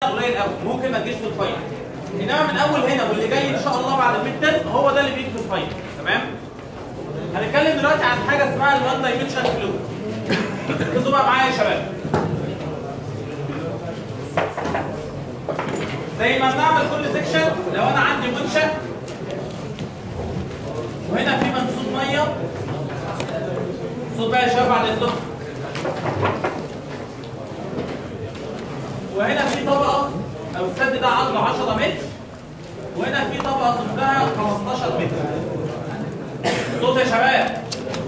قليل قوي ممكن ما تجيش في الفاينل انما من اول هنا واللي جاي ان شاء الله بعد الميد ترم هو ده اللي بيجي في الفاينل تمام هنتكلم دلوقتي عن حاجه اسمها الوان دايمنشن فلويد ركزوا بقى معايا يا شباب زي ما بنعمل كل سيكشن لو انا عندي منشأ وهنا في منسوب ميه صوت بقى يا شباب بعد اذنكم وهنا في طبقه او السد ده عرضه 10 متر وهنا في طبقه سمكها 15 متر صوت يا شباب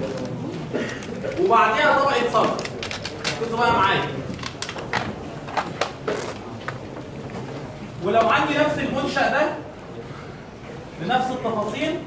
وبعديها طبقه صلب ركزوا بقى معايا ولو عندي نفس المنشأ ده بنفس التفاصيل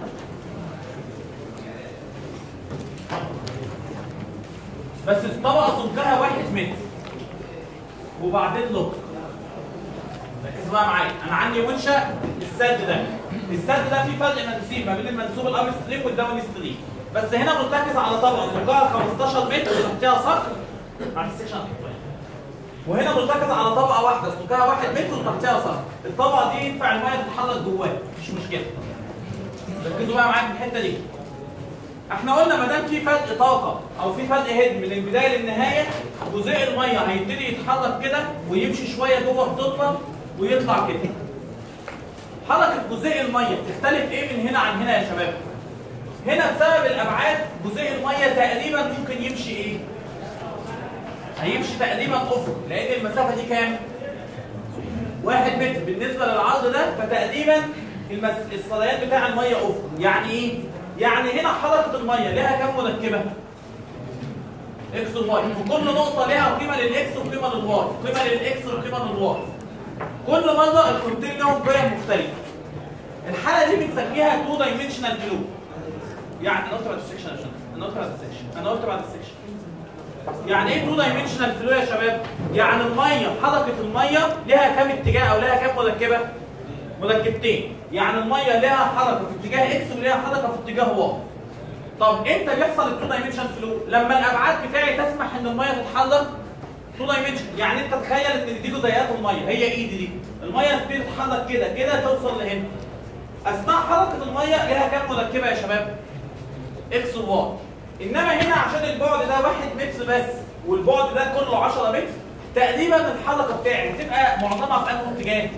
بس الطبقة سمكها واحد متر وبعدين لوك ركزوا بقى معايا انا عندي منشأ السد ده السد ده فيه فرق منسوب ما بين المنسوب الاب ستريم والداون ستريم بس هنا مرتكز على طبقة سمكها 15 متر وتحتها صخر مع السكشن وهنا مرتكز على طبقه واحده سمكها واحد متر وتحتها صخر الطبقه دي ينفع الميه تتحرك جواها مفيش مشكله ركزوا بقى معايا في الحته دي احنا قلنا ما دام في فرق طاقه او في فرق هيد من البدايه للنهايه جزيء الميه هيبتدي يتحرك كده ويمشي شويه جوه التربه ويطلع كده حركه جزيء الميه تختلف ايه من هنا عن هنا يا شباب هنا بسبب الابعاد جزيء الميه تقريبا ممكن يمشي ايه هيمشي تقريبا افق لان المسافه دي كام؟ واحد متر بالنسبه للعرض ده فتقريبا المس... الصليان بتاع الميه افق يعني ايه؟ يعني هنا حركه الميه لها كام مركبه؟ اكس وواي وكل نقطه لها قيمه للاكس وقيمه للواي قيمه للاكس وقيمه للواي كل مره القيمتين لهم قيم مختلفه الحاله دي بنسميها تو دايمنشنال فلو يعني انا قلت بعد السكشن عشان انا قلت بعد السكشن انا قلت بعد السكشن يعني ايه تو دايمنشنال فلو يا شباب؟ يعني الميه حركه الميه لها كام اتجاه او لها كام مركبه؟ مركبتين يعني الميه لها حركه في اتجاه اكس ولها حركه في اتجاه واي طب امتى بيحصل التو دايمنشن فلو؟ لما الابعاد بتاعي تسمح ان الميه تتحرك تو دايمنشن يعني انت تخيل ان دي جزيئات الميه هي ايدي دي الميه تبتدي تتحرك كده كده توصل لهنا اثناء حركه الميه لها كام مركبه يا شباب؟ اكس وواي انما هنا عشان البعد ده واحد متر بس والبعد ده كله 10 متر تقريبا الحركه بتاعي هتبقى معظمها في انهي اتجاه؟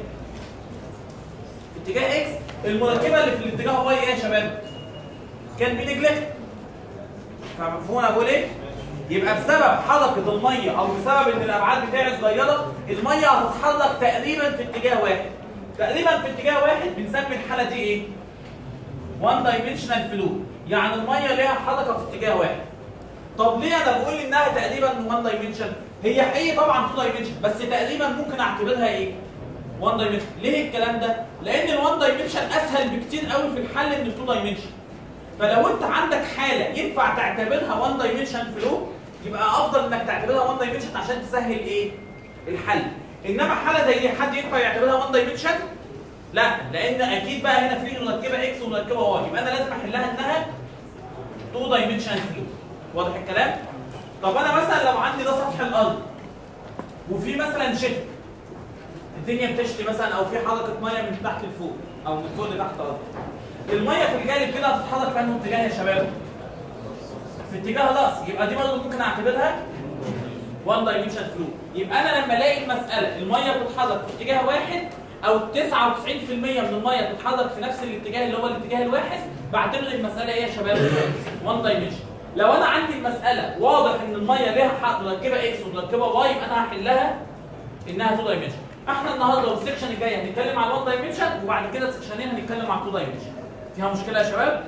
اتجاه اكس المركبه اللي في الاتجاه واي ايه يا شباب؟ كان بنجلكت فمفهوم انا بقول ايه؟ يبقى بسبب حركه الميه او بسبب ان الابعاد بتاعي صغيره الميه هتتحرك تقريبا في اتجاه واحد تقريبا في اتجاه واحد بنسمي الحاله دي ايه؟ وان دايمنشنال فلو يعني الميه ليها حركه في اتجاه واحد طب ليه انا بقول انها تقريبا 1 دايمنشن هي حقيقي طبعا 2 دايمنشن بس تقريبا ممكن اعتبرها ايه 1 دايمنشن ليه الكلام ده لان ال1 دايمنشن اسهل بكتير قوي في الحل من ال2 دايمنشن فلو انت عندك حاله ينفع تعتبرها 1 دايمنشن فلو يبقى افضل انك تعتبرها 1 دايمنشن عشان تسهل ايه الحل انما حاله زي دي حد ينفع يعتبرها 1 دايمنشن لا لان اكيد بقى هنا في مركبه اكس ومركبه واي يبقى انا لازم احلها انها 2 دايمنشن فلو واضح الكلام طب انا مثلا لو عندي ده سطح الارض وفي مثلا شتاء الدنيا بتشتي مثلا او في حركه ميه من تحت لفوق او من فوق لتحت قصدي الميه في الجانب كده هتتحرك في انهي اتجاه يا شباب في اتجاه راس يبقى دي برضه ممكن اعتبرها 1 دايمنشن فلو يبقى انا لما الاقي المساله الميه بتتحرك في اتجاه واحد او 99% من الميه بتتحرك في نفس الاتجاه اللي هو الاتجاه الواحد بعتبر المساله ايه يا شباب 1 دايمنشن لو انا عندي المساله واضح ان الميه ليها حق مركبه اكس ومركبه واي يبقى انا هحلها انها 2 دايمنشن احنا النهارده والسكشن الجاي هنتكلم على 1 دايمنشن وبعد كده سكشنين هنتكلم على 2 دايمنشن فيها مشكله يا شباب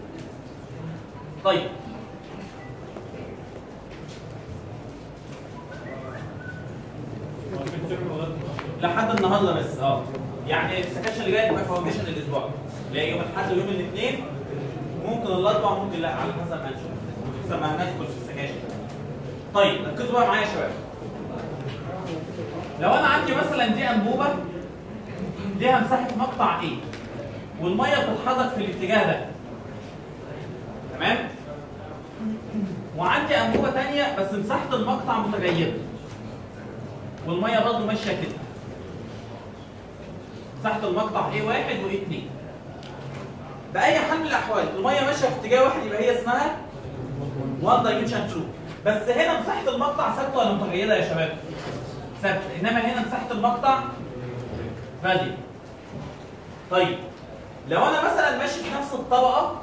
طيب لحد النهارده بس اه يعني السكشن اللي جاي تبقى فاونديشن الاسبوع اللي هي يوم الاحد ويوم الاثنين ممكن الاربع ممكن لا على حسب ما نشوف حسب ما هندخل في السكاشن طيب ركزوا بقى معايا يا شباب لو انا عندي مثلا دي انبوبه ليها مساحه مقطع ايه والميه بتتحرك في الاتجاه ده تمام وعندي انبوبه ثانيه بس مساحه المقطع متغيره والميه برضه ماشيه كده مساحه المقطع A1 و A2 باي حال من الاحوال الميه ماشيه في اتجاه واحد يبقى هي اسمها وان دايمنشن فلو بس هنا مساحه المقطع ثابته ولا متغيره يا شباب؟ ثابته انما هنا مساحه المقطع فاليو طيب لو انا مثلا ماشي في نفس الطبقه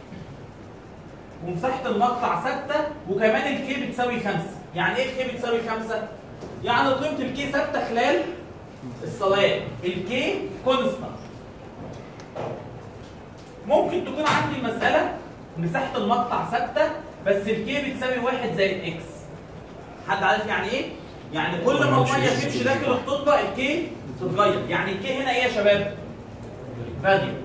ومساحه المقطع ثابته وكمان الكي بتساوي 5 يعني ايه الكي بتساوي 5 يعني قيمه الكي ثابته خلال الصلاه الكي كونستانت ممكن تكون عندي المساله مساحه المقطع ثابته بس الكي بتساوي 1 زائد اكس حد عارف يعني ايه يعني كل ما الميه تمشي داخل التربه الكي تتغير يعني الكي هنا ايه يا شباب فاليو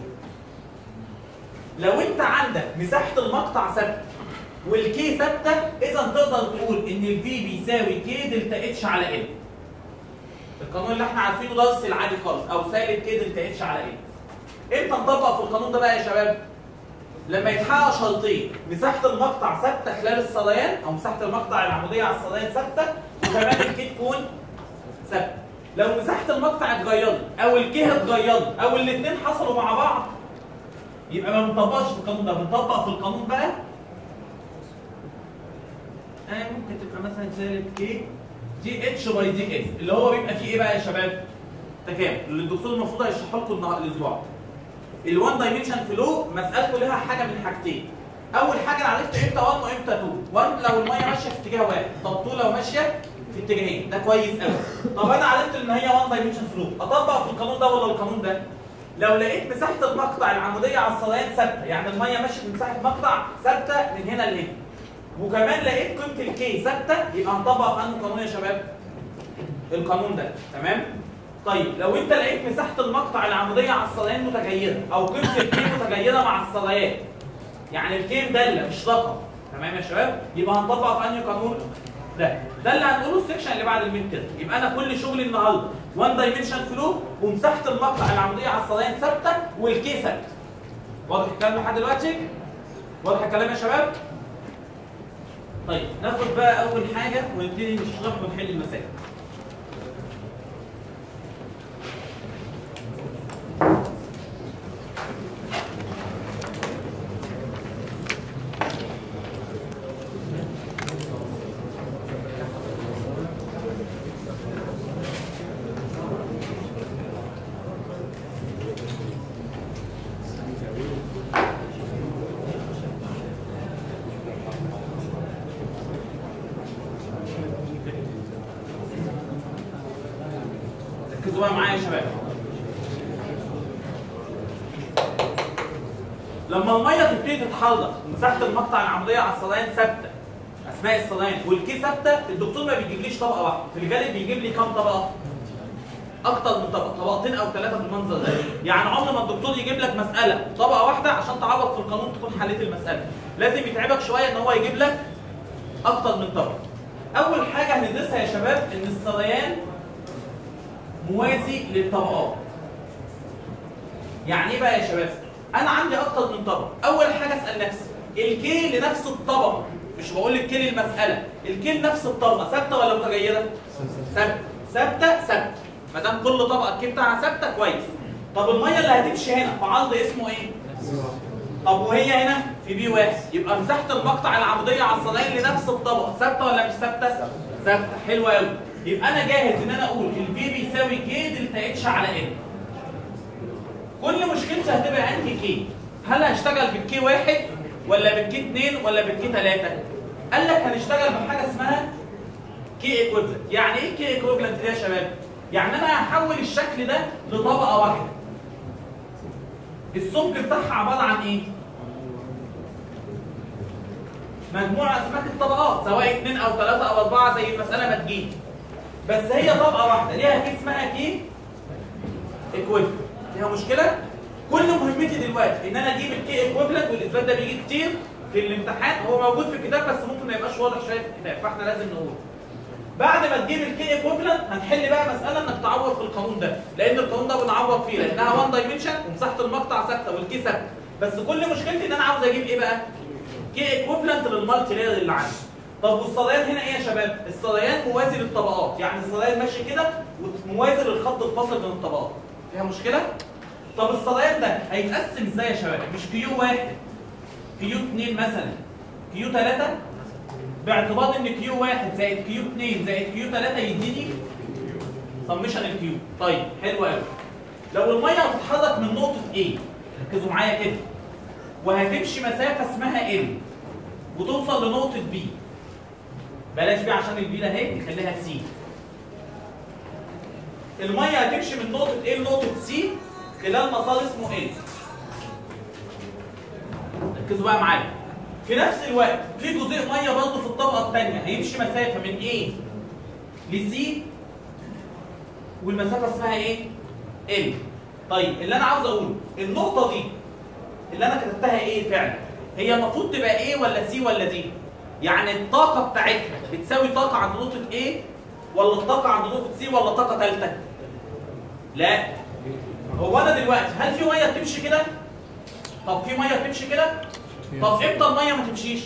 لو انت عندك مساحه المقطع ثابته والكي ثابته اذا تقدر تقول ان الفي بيساوي كي دلتا اتش على ال القانون اللي احنا عارفينه درس العادي خالص او سالب كي دلتا اتش على ال امتى نطبق في القانون ده بقى يا شباب لما يتحقق شرطين مساحه المقطع ثابته خلال الصليان او مساحه المقطع العموديه على الصليان ثابته وكمان الكي تكون ثابته لو مساحه المقطع اتغيرت او الكي اتغيرت او الاثنين حصلوا مع بعض يبقى ما بنطبقش في القانون ده بنطبق في القانون بقى آه ممكن تبقى مثلا سالب كي دي اتش باي دي اس اللي هو بيبقى فيه ايه بقى يا شباب؟ تكامل اللي الدكتور المفروض هيشرحه لكم النهارده الاسبوع الوان دايمنشن فلو مسالته لها حاجه من حاجتين اول حاجه انا عرفت امتى 1 وامتى 2 1 لو الميه ماشيه في اتجاه واحد طب 2 لو ماشيه في اتجاهين ده كويس قوي طب انا عرفت ان هي 1 دايمنشن فلو اطبق في القانون ده ولا القانون ده لو لقيت مساحه المقطع العموديه على الصليان ثابته يعني الميه ماشيه في مساحه مقطع ثابته من هنا لهنا وكمان لقيت قيمه الكي ثابته يبقى هنطبق في انهي قانون يا شباب القانون ده تمام طيب لو انت لقيت مساحه المقطع العموديه على الصليان متغيره او قيمه الكي متغيره مع الصليان يعني الكي مدله مش رقم تمام يا شباب يبقى هنطبق في انهي قانون ده ده اللي هنقوله السكشن اللي بعد الميد ترم يبقى انا كل شغلي النهارده 1 دايمنشن فلو ومساحه المقطع العموديه على الصليان ثابته والكي ثابت واضح الكلام لحد دلوقتي واضح الكلام يا شباب طيب ناخد بقى اول حاجه ونبتدي نشرح ونحل المسائل ركزوا بقى معايا يا شباب لما الميه تبتدي تتحرك مساحه المقطع العموديه على الصليان ثابته اثناء الصليان والكي ثابته الدكتور ما بيجيبليش طبقه واحده في الغالب بيجيب لي كام طبقه اكتر من طبقه طبقتين او ثلاثه بالمنظر ده يعني عمر ما الدكتور يجيب لك مساله طبقه واحده عشان تعوض في القانون تكون حليت المساله لازم يتعبك شويه ان هو يجيب لك اكتر من طبقه اول حاجه هندرسها يا شباب ان الصليان موازي للطبقات يعني ايه بقى يا شباب انا عندي اكتر من طبقه اول حاجه اسال نفسي الكي لنفس الطبقه مش بقول الكي للمساله الكي لنفس الطبقه ثابته ولا متغيره ثابته ثابته ثابته ما دام كل طبقه الكي بتاعها ثابته كويس طب الميه اللي هتمشي هنا في عرض اسمه ايه طب وهي هنا في بي واحد يبقى مساحه المقطع العموديه على الصلاين لنفس الطبقه ثابته ولا مش ثابته ثابته حلوه قوي يبقى انا جاهز ان انا اقول الفي بيساوي كي دلتا اتش على ان كل مشكلتي هتبقى انهي كي هل هشتغل بالكي واحد ولا بالكي اتنين ولا بالكي تلاته قال لك هنشتغل بحاجه اسمها كي ايكويفلنت يعني ايه كي ايكويفلنت دي يا شباب يعني انا هحول الشكل ده لطبقه واحده السمك بتاعها عباره عن ايه مجموعه اسمها الطبقات سواء اثنين او ثلاثه او اربعه زي المساله ما تجيب بس هي طبقه واحده ليها كي اسمها كي ايكويفلنت فيها مشكله كل مهمتي دلوقتي ان انا اجيب الكي ايكويفلنت والاثبات ده بيجي كتير في الامتحان هو موجود في الكتاب بس ممكن ما يبقاش واضح شويه في الكتاب فاحنا لازم نقول بعد ما تجيب الكي ايكويفلنت هنحل بقى مساله انك تعوض في القانون ده لان القانون ده بنعوض فيه لانها 1 دايمنشن ومساحه المقطع ثابته والكي ثابته بس كل مشكلتي ان انا عاوز اجيب ايه بقى كي ايكويفلنت للمالتي لاير اللي عندي طب والصليان هنا ايه يا شباب الصليان موازي للطبقات يعني الصليان ماشي كده وموازي للخط الفاصل بين الطبقات فيها مشكله طب الصليان ده هيتقسم ازاي يا شباب مش كيو واحد كيو 2 مثلا كيو 3 باعتبار ان كيو 1 زائد كيو 2 زائد كيو 3 يديني سمشن الكيو طيب حلو قوي لو الميه هتتحرك من نقطه A ركزوا معايا كده وهتمشي مسافه اسمها L وتوصل لنقطه B بلاش بي عشان البي ده اهي نخليها سي الميه هتمشي من نقطه A لنقطه C خلال مسار اسمه L ركزوا بقى معايا في نفس الوقت في جزيء ميه برضه في الطبقه الثانيه هيمشي مسافه من A ل C والمسافه اسمها ايه؟ L طيب اللي انا عاوز اقوله النقطه دي اللي انا كتبتها ايه فعلا هي المفروض تبقى ايه ولا سي ولا دي يعني الطاقه بتاعتها بتساوي طاقه عند نقطه A ولا الطاقه عند نقطه سي ولا طاقه ثالثه لا هو انا دلوقتي هل في ميه بتمشي كده طب في ميه بتمشي كده طب امتى الميه ما تمشيش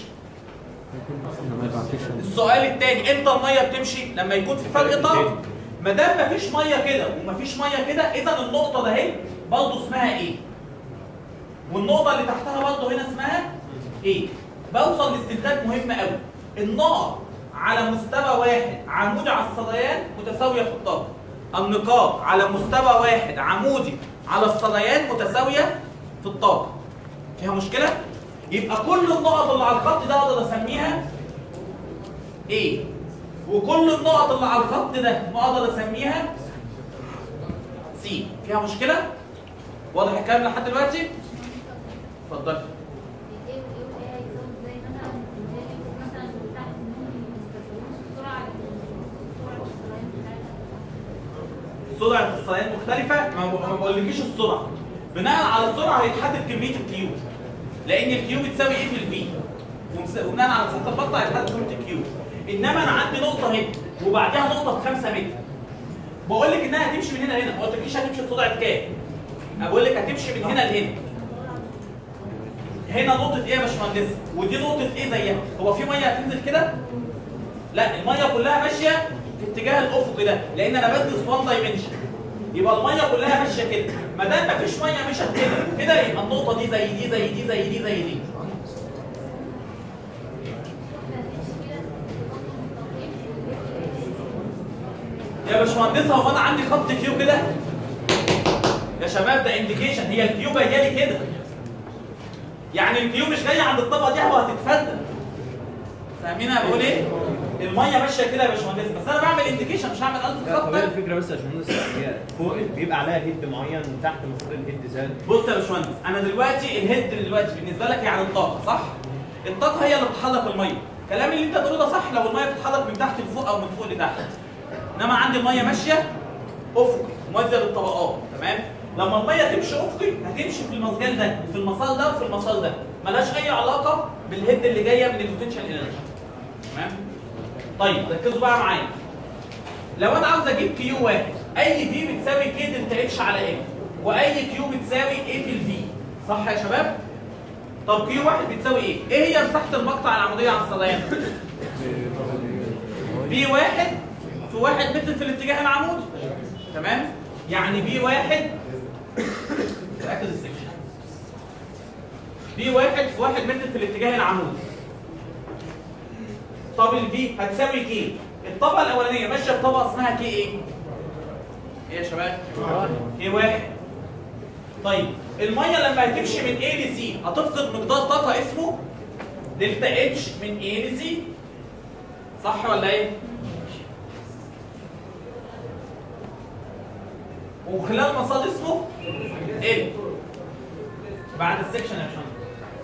السؤال الثاني امتى الميه بتمشي لما يكون في فرق طاقه ما دام مفيش ميه كده ومفيش ميه كده اذا النقطه ده اهي برضه اسمها ايه والنقطه اللي تحتها برضه هنا اسمها ايه بوصل لاستنتاج مهم قوي النقط على مستوى واحد عمودي على الصليان متساويه في الطاقه النقاط على مستوى واحد عمودي على الصليان متساويه في الطاقه فيها مشكله يبقى كل النقط اللي على الخط ده اقدر اسميها ايه وكل النقط اللي على الخط ده اقدر اسميها سي فيها مشكله واضح الكلام لحد دلوقتي اتفضل ايه وايه وايه هيساوي ازاي مثلا زي مثلا تحت انهم يستخدموش السرعه سرعه السرعه بتاعتها سرعه الصليان مختلفه ما ما بقولكيش السرعه بناء على السرعه هيتحدد كميه الكيو لان الكيو بتساوي ايه في الفي وبناء على مساحه المقطع هيتحدد كميه الكيو انما انا عندي نقطه هنا وبعدها نقطه ب 5 متر بقول لك انها هتمشي من هنا لهنا ما قلتلكيش هتمشي بسرعه كام انا بقول لك هتمشي من هنا لهنا هنا نقطة ايه يا باشمهندس؟ ودي نقطة ايه زيها؟ هو في مية هتنزل كده؟ لا المية كلها ماشية في اتجاه الأفقي ده، لأن أنا بدرس وان دايمنشن. يبقى المية كلها ماشية كده، ما دام مفيش مية مشت كده وكده يبقى النقطة دي زي دي زي دي زي دي زي دي. يا باشمهندس هو انا عندي خط كيو كده؟ يا شباب ده انديكيشن هي الكيو جايه لي كده. يعني الكيو مش جايه عند الطبقه دي وهتتفدى. فاهمين انا بقول ايه؟ الميه ماشيه كده يا باشمهندس بس انا بعمل انديكيشن مش هعمل الف لا خط طب هي الفكره بس يا باشمهندس هي فوق بيبقى عليها هيد معين تحت المفروض الهيد زاد بص يا باشمهندس انا دلوقتي الهيد دلوقتي بالنسبه لك يعني الطاقه صح؟ الطاقه هي اللي بتحرك الميه كلام اللي انت بتقوله ده صح لو الميه بتتحرك من تحت لفوق او من فوق لتحت انما عندي الميه ماشيه افقي موازيه للطبقات تمام لما الميه تمشي افقي هتمشي في المسجل ده في المسار ده وفي المسار ده ملهاش اي علاقه بالهيد اللي جايه من البوتنشال انرجي تمام طيب ركزوا بقى معايا لو انا عاوز اجيب كيو واحد اي في بتساوي كي دلتا اتش على ام واي كيو بتساوي ايه في الفي صح يا شباب طب كيو واحد بتساوي ايه ايه هي مساحه المقطع العموديه على الصليان بي واحد في واحد متر في الاتجاه العمودي تمام يعني بي واحد ركز السكشن بي واحد في واحد متر في الاتجاه العمودي طب الفي هتساوي كي الطبقه الاولانيه ماشيه بطبقه اسمها كي ايه؟ ايه يا شباب؟ كي واحد طيب الميه لما هتمشي من A ل C هتفقد مقدار طاقه اسمه دلتا اتش من A ل C صح ولا ايه؟ وخلال مسار اسمه L بعد السكشن يا باشمهندس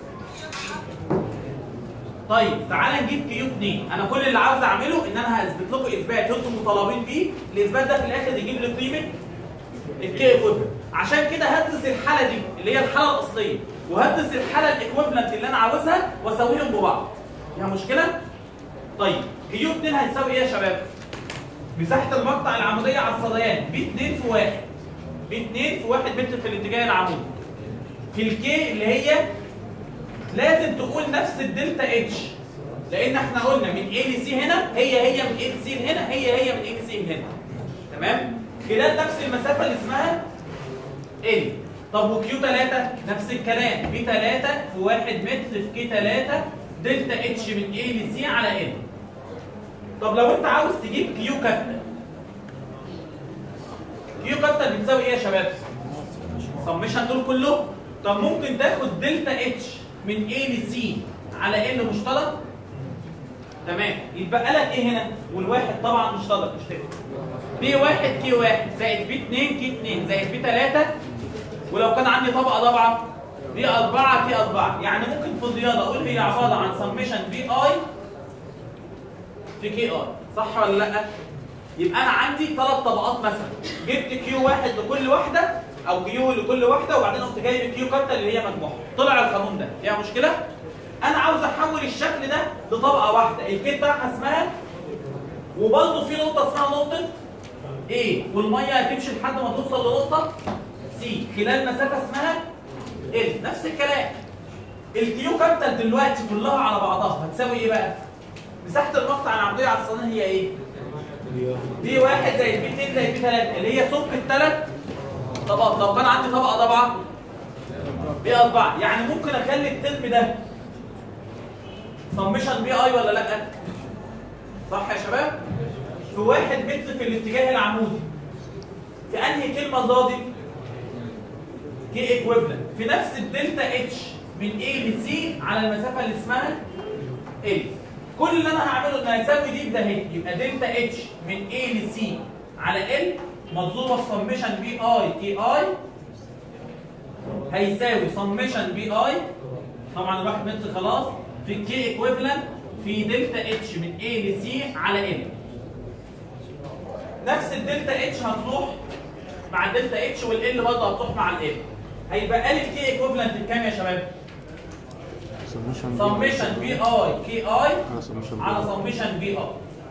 طيب تعالى نجيب كيو 2 انا كل اللي عاوز اعمله ان انا هثبت لكم اثبات انتم مطالبين بيه الاثبات ده في الاخر يجيب لي قيمه الكي ايكويفالنت عشان كده هدرس الحاله دي اللي هي الحاله الاصليه وهدرس الحاله الايكويفالنت اللي انا عاوزها واسويهم ببعض فيها مشكله طيب كيو 2 هيساوي ايه يا شباب مساحه المقطع العموديه على الصليان ب 2 في 1 ب 2 في 1 متر في الاتجاه العمودي في الكي اللي هي لازم تقول نفس الدلتا اتش لان احنا قلنا من A ل C هنا هي هي من A ل C هنا هي هي من A ل C هنا تمام خلال نفس المسافه اللي اسمها ال طب وكيو 3 نفس الكلام بي 3 في 1 متر في كي 3 دلتا اتش من اي لسي على ال طب لو انت عاوز تجيب كيو كابيتال كيو كابيتال بتساوي ايه يا شباب؟ سمشن دول كلهم طب ممكن تاخد دلتا اتش من اي لسي على ال مشترك تمام يتبقى لك ايه هنا؟ والواحد طبعا مشترك مش تفرق بي واحد كي واحد زائد بي 2 كي 2 زائد بي 3 ولو كان عندي طبقه ضبعه بي 4 كي 4 يعني ممكن في الرياضه اقول هي عباره عن سمشن بي اي في كي اي صح ولا لا؟ يبقى انا عندي ثلاث طبقات مثلا جبت كيو واحد لكل واحده او كيو لكل واحده وبعدين قمت جايب كيو كابيتال اللي هي مجموعه طلع القانون ده فيها مشكله؟ انا عاوز احول الشكل ده لطبقه واحده الكي بتاعها اسمها وبرضه في نقطه اسمها نقطه ايه والميه هتمشي لحد ما توصل لنقطه سي خلال مسافه اسمها ال نفس الكلام الكيو كابيتال دلوقتي كلها على بعضها هتساوي ايه بقى؟ مساحه المقطع العموديه على الصالون هي ايه؟ دي واحد زائد بي 2 زائد بي 3 اللي هي سمك الثلاث طبقات لو كان عندي طبقه طبعا بي 4 يعني ممكن اخلي الترم ده سمشن بي اي ولا لا؟ صح يا شباب؟ في واحد متر في الاتجاه العمودي في انهي كلمه ضادي؟ كي ايكويفالنت في نفس الدلتا اتش من A ل C على المسافه اللي اسمها ال كل اللي انا هعمله ان هيساوي دي بده اهي يبقى دلتا اتش من A ل C على ال مضروبه في سمشن بي اي كي اي هيساوي سمشن بي اي طبعا الواحد متر خلاص في الكي ايكويفالنت في دلتا اتش من A ل C على ال نفس الدلتا اتش هتروح مع الدلتا اتش والال برضه هتروح مع ال هيبقى لي الكي ايكويفالنت بكام يا شباب؟ سمشن بي اي كي اي على سمشن بي اي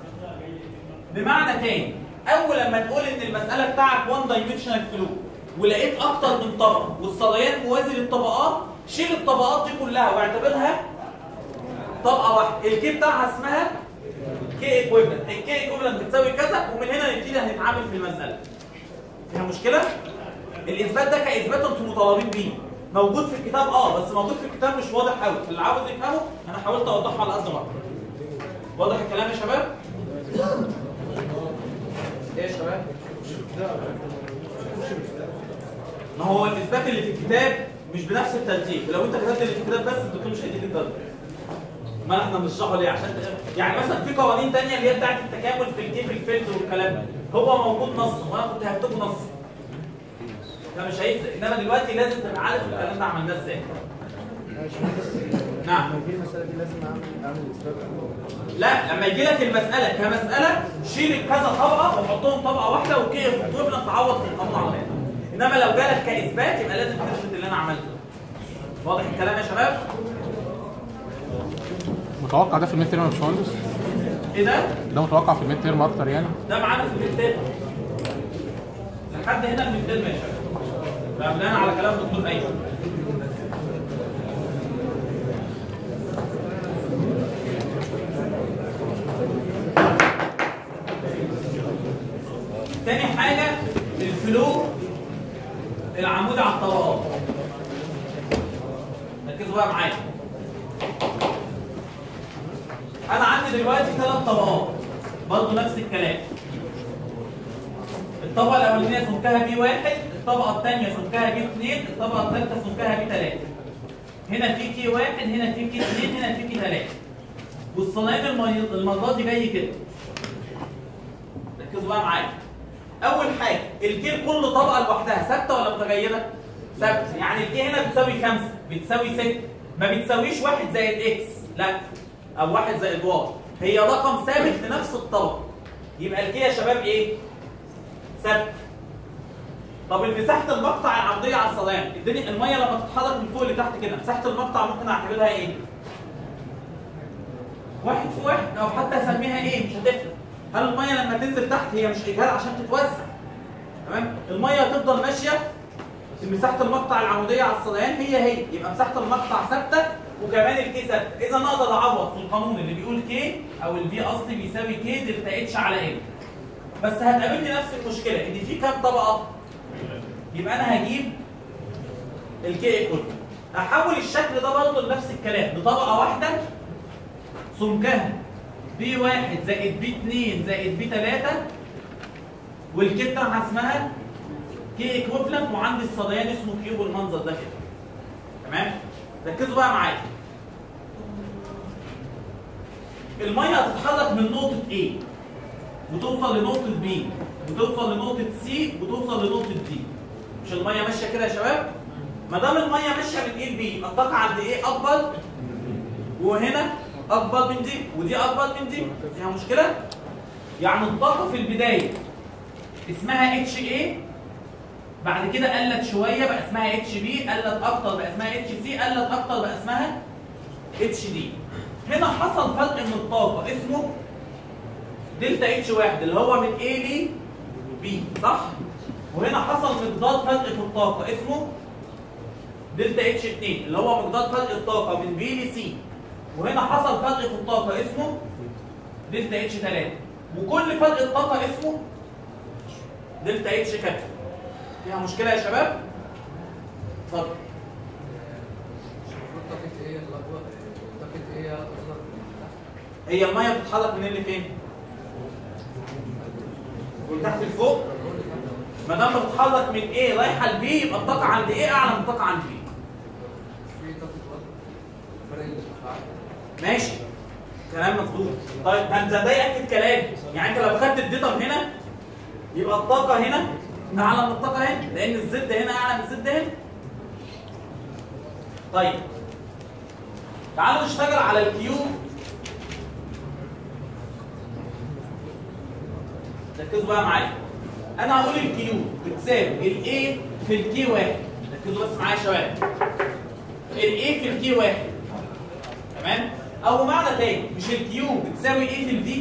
بمعنى تاني اول لما تقول ان المساله بتاعك 1 دايمنشنال فلو ولقيت اكتر من طبقه والصليان موازي للطبقات شيل الطبقات دي كلها واعتبرها طبقه واحده الكي بتاعها اسمها كي ايكويفالنت الكي ايكويفالنت بتساوي كذا ومن هنا نبتدي هنتعامل في المساله فيها مشكله الاثبات ده كاثبات انتم مطالبين بيه موجود في الكتاب اه بس موجود في الكتاب مش واضح قوي اللي عاوز يفهمه انا حاولت اوضحه على قد ما اقدر واضح الكلام يا شباب ايه يا شباب ما هو الاثبات اللي في الكتاب مش بنفس الترتيب لو انت كتبت اللي في الكتاب بس الدكتور مش هيديك الدرجه ما احنا بنشرحه ليه عشان ت- يعني مثلا في قوانين تانية اللي هي بتاعت التكامل في الكيف الفلتر والكلام ده هو موجود نص وانا كنت هكتبه نص ده مش هيفرق انما دلوقتي لازم تبقى عارف الكلام ده عملناه ازاي نعم لما يجي المسألة دي لازم أعمل أعمل إثبات لا لما يجي لك المساله كمساله شيل كذا طبقه وحطهم طبقه واحده وكيف وابنك تعوض في القانون على طول انما لو جالك كاثبات يبقى لازم تثبت اللي انا عملته واضح الكلام يا شباب متوقع ده في الميد تيرم يا باشمهندس ايه ده ده متوقع في الميد تيرم اكتر يعني ده معانا في الميدتيرم لحد هنا الميدتيرم يا شباب ده بناء على كلام دكتور ايمن تاني حاجة الفلو العمود على الطبقات ركزوا بقى معايا انا عندي دلوقتي ثلاث طبقات برضه نفس الكلام الطبقه الاولانيه سمكها بي واحد الطبقه الثانيه سمكها بي اثنين الطبقه الثالثه سمكها بي ثلاثه هنا في كي واحد هنا في كي اثنين هنا في كي ثلاثه والصنايع المي- المره دي جاي كده ركزوا بقى معايا اول حاجه الكي كل طبقه لوحدها ثابته ولا متغيره ثابته يعني الكي هنا بتساوي خمسة بتساوي ستة ما بتساويش واحد زائد اكس لا او واحد زائد واي هي رقم ثابت لنفس الطبقه يبقى الكي يا شباب ايه ثابت طب مساحه المقطع العرضيه على الصلاه الدنيا الميه لما تتحرك من فوق لتحت كده مساحه المقطع ممكن اعتبرها ايه واحد في واحد او حتى اسميها ايه مش هتفرق هل الميه لما تنزل تحت هي مش اجهاد عشان تتوزع تمام الميه هتفضل ماشيه في مساحه المقطع العموديه على الصليان هي هي يبقى مساحه المقطع ثابته وكمان الكي ثابته اذا انا اقدر اعوض في القانون اللي بيقول كي او الفي قصدي بيساوي كي دلتا اتش على ال بس هتقابلني نفس المشكله ان في كام طبقه يبقى انا هجيب الكي ايكويفالنت احول الشكل ده برضه لنفس الكلام لطبقه واحده سمكها بي واحد زائد بي 2 زائد بي 3 والكي بتاعها اسمها كي ايكويفالنت وعندي الصديان اسمه كيو بالمنظر ده كده تمام ركزوا بقى معايا الميه هتتحرك من نقطه A وتوصل لنقطه B وتوصل لنقطه C وتوصل لنقطه D مش الميه ماشيه كده يا شباب ما دام الميه ماشيه من A ل B الطاقه عند A اكبر وهنا اكبر من دي ودي اكبر من دي فيها مشكله يعني الطاقه في البدايه اسمها اتش اي بعد كده قلت شويه بقى اسمها اتش بي قلت اكتر بقى اسمها اتش سي قلت اكتر بقى اسمها اتش دي هنا حصل فرق من الطاقه اسمه دلتا اتش واحد اللي هو من A ل B صح وهنا حصل مقدار فرق في الطاقه اسمه دلتا اتش 2 اللي هو مقدار فرق الطاقه من B ل C وهنا حصل فرق في الطاقه اسمه دلتا اتش 3 وكل فرق الطاقه اسمه دلتا اتش كابيتال فيها مشكله يا شباب اتفضل المفروض طاقة ايه الأكبر طاقة ايه أصغر من تحت هي الميه بتتحرك من اللي فين من تحت لفوق ما دام بتتحرك من A رايحه ل B يبقى الطاقه عند A اعلى من الطاقه عند B في طاقة أكبر فرق الارتفاع ماشي كلام مظبوط طيب ده ده ده ياكد كلامي يعني انت لو خدت الداتا من هنا يبقى الطاقه هنا اعلى من الطاقه هنا لان الزد هنا اعلى من الزد هنا طيب تعالوا نشتغل على الكيو ركزوا بقى معايا انا هقول الكيو بتساوي الاي في الكي واحد ركزوا بس معايا يا شباب الاي في الكي واحد تمام او معنى تاني مش الكيو بتساوي ايه في الفي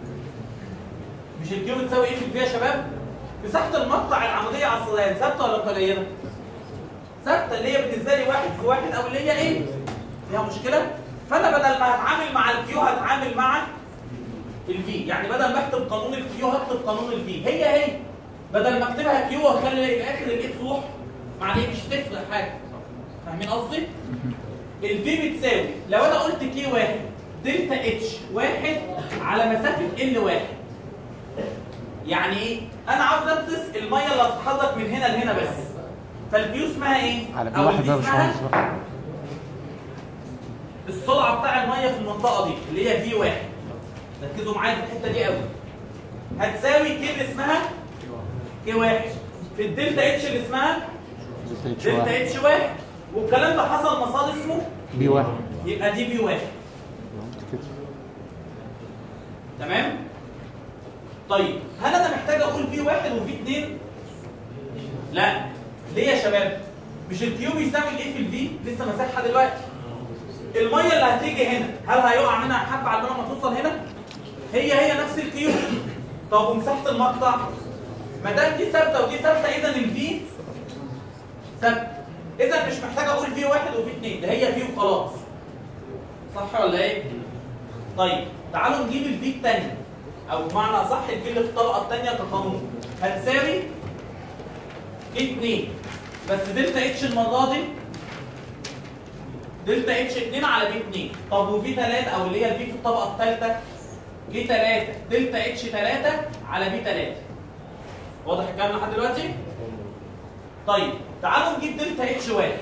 مش الكيو بتساوي ايه في الفي يا شباب مساحه المقطع العموديه على الصلاه ثابته ولا قليله ثابته اللي هي بالنسبه لي واحد في واحد او اللي هي ايه فيها مشكله فانا بدل ما هتعامل مع الكيو هتعامل مع الفي يعني بدل ما اكتب قانون الكيو هكتب قانون الفي هي هي بدل ما اكتبها كيو واخلي الاخر الايه تروح مع دي مش هتفرق حاجه فاهمين قصدي؟ الفي بتساوي لو انا قلت كي واحد دلتا اتش واحد على مسافه ال واحد يعني ايه؟ انا عاوز ادرس الميه اللي هتتحرك من هنا لهنا بس فالكيو اسمها ايه؟ على بي أو واحد دي بقى يا اسمها باشمهندس بقى السرعه بتاع الميه في المنطقه دي اللي هي في واحد ركزوا معايا في الحته دي قوي هتساوي كي اللي اسمها كي واحد في الدلتا اتش اللي اسمها دلتا اتش دلتا واحد اتش واحد والكلام ده حصل مسار اسمه بي واحد يبقى دي بي واحد قلت كده تمام طيب هل انا محتاج اقول في واحد وفي اتنين لا ليه يا شباب مش الكيو بيساوي الايه في الفي لسه مساحها دلوقتي الميه اللي هتيجي هنا هل هيقع منها حبه على بال ما توصل هنا هي هي نفس الكيو طب ومساحه المقطع ما دام دي ثابته ودي ثابته اذا الفي ثابته اذا مش محتاج اقول في واحد وفي اتنين ده هي في وخلاص صح ولا ايه طيب تعالوا نجيب الفي الثانيه او بمعنى صح الفي اللي في الطبقه الثانيه كقانون هتساوي في 2 بس دلتا اتش المره دي دلتا اتش 2 على بي 2 طب وفي 3 او اللي هي الفي في الطبقه الثالثه في 3 دلتا اتش 3 على بي 3 واضح الكلام لحد دلوقتي؟ طيب تعالوا نجيب دلتا اتش 1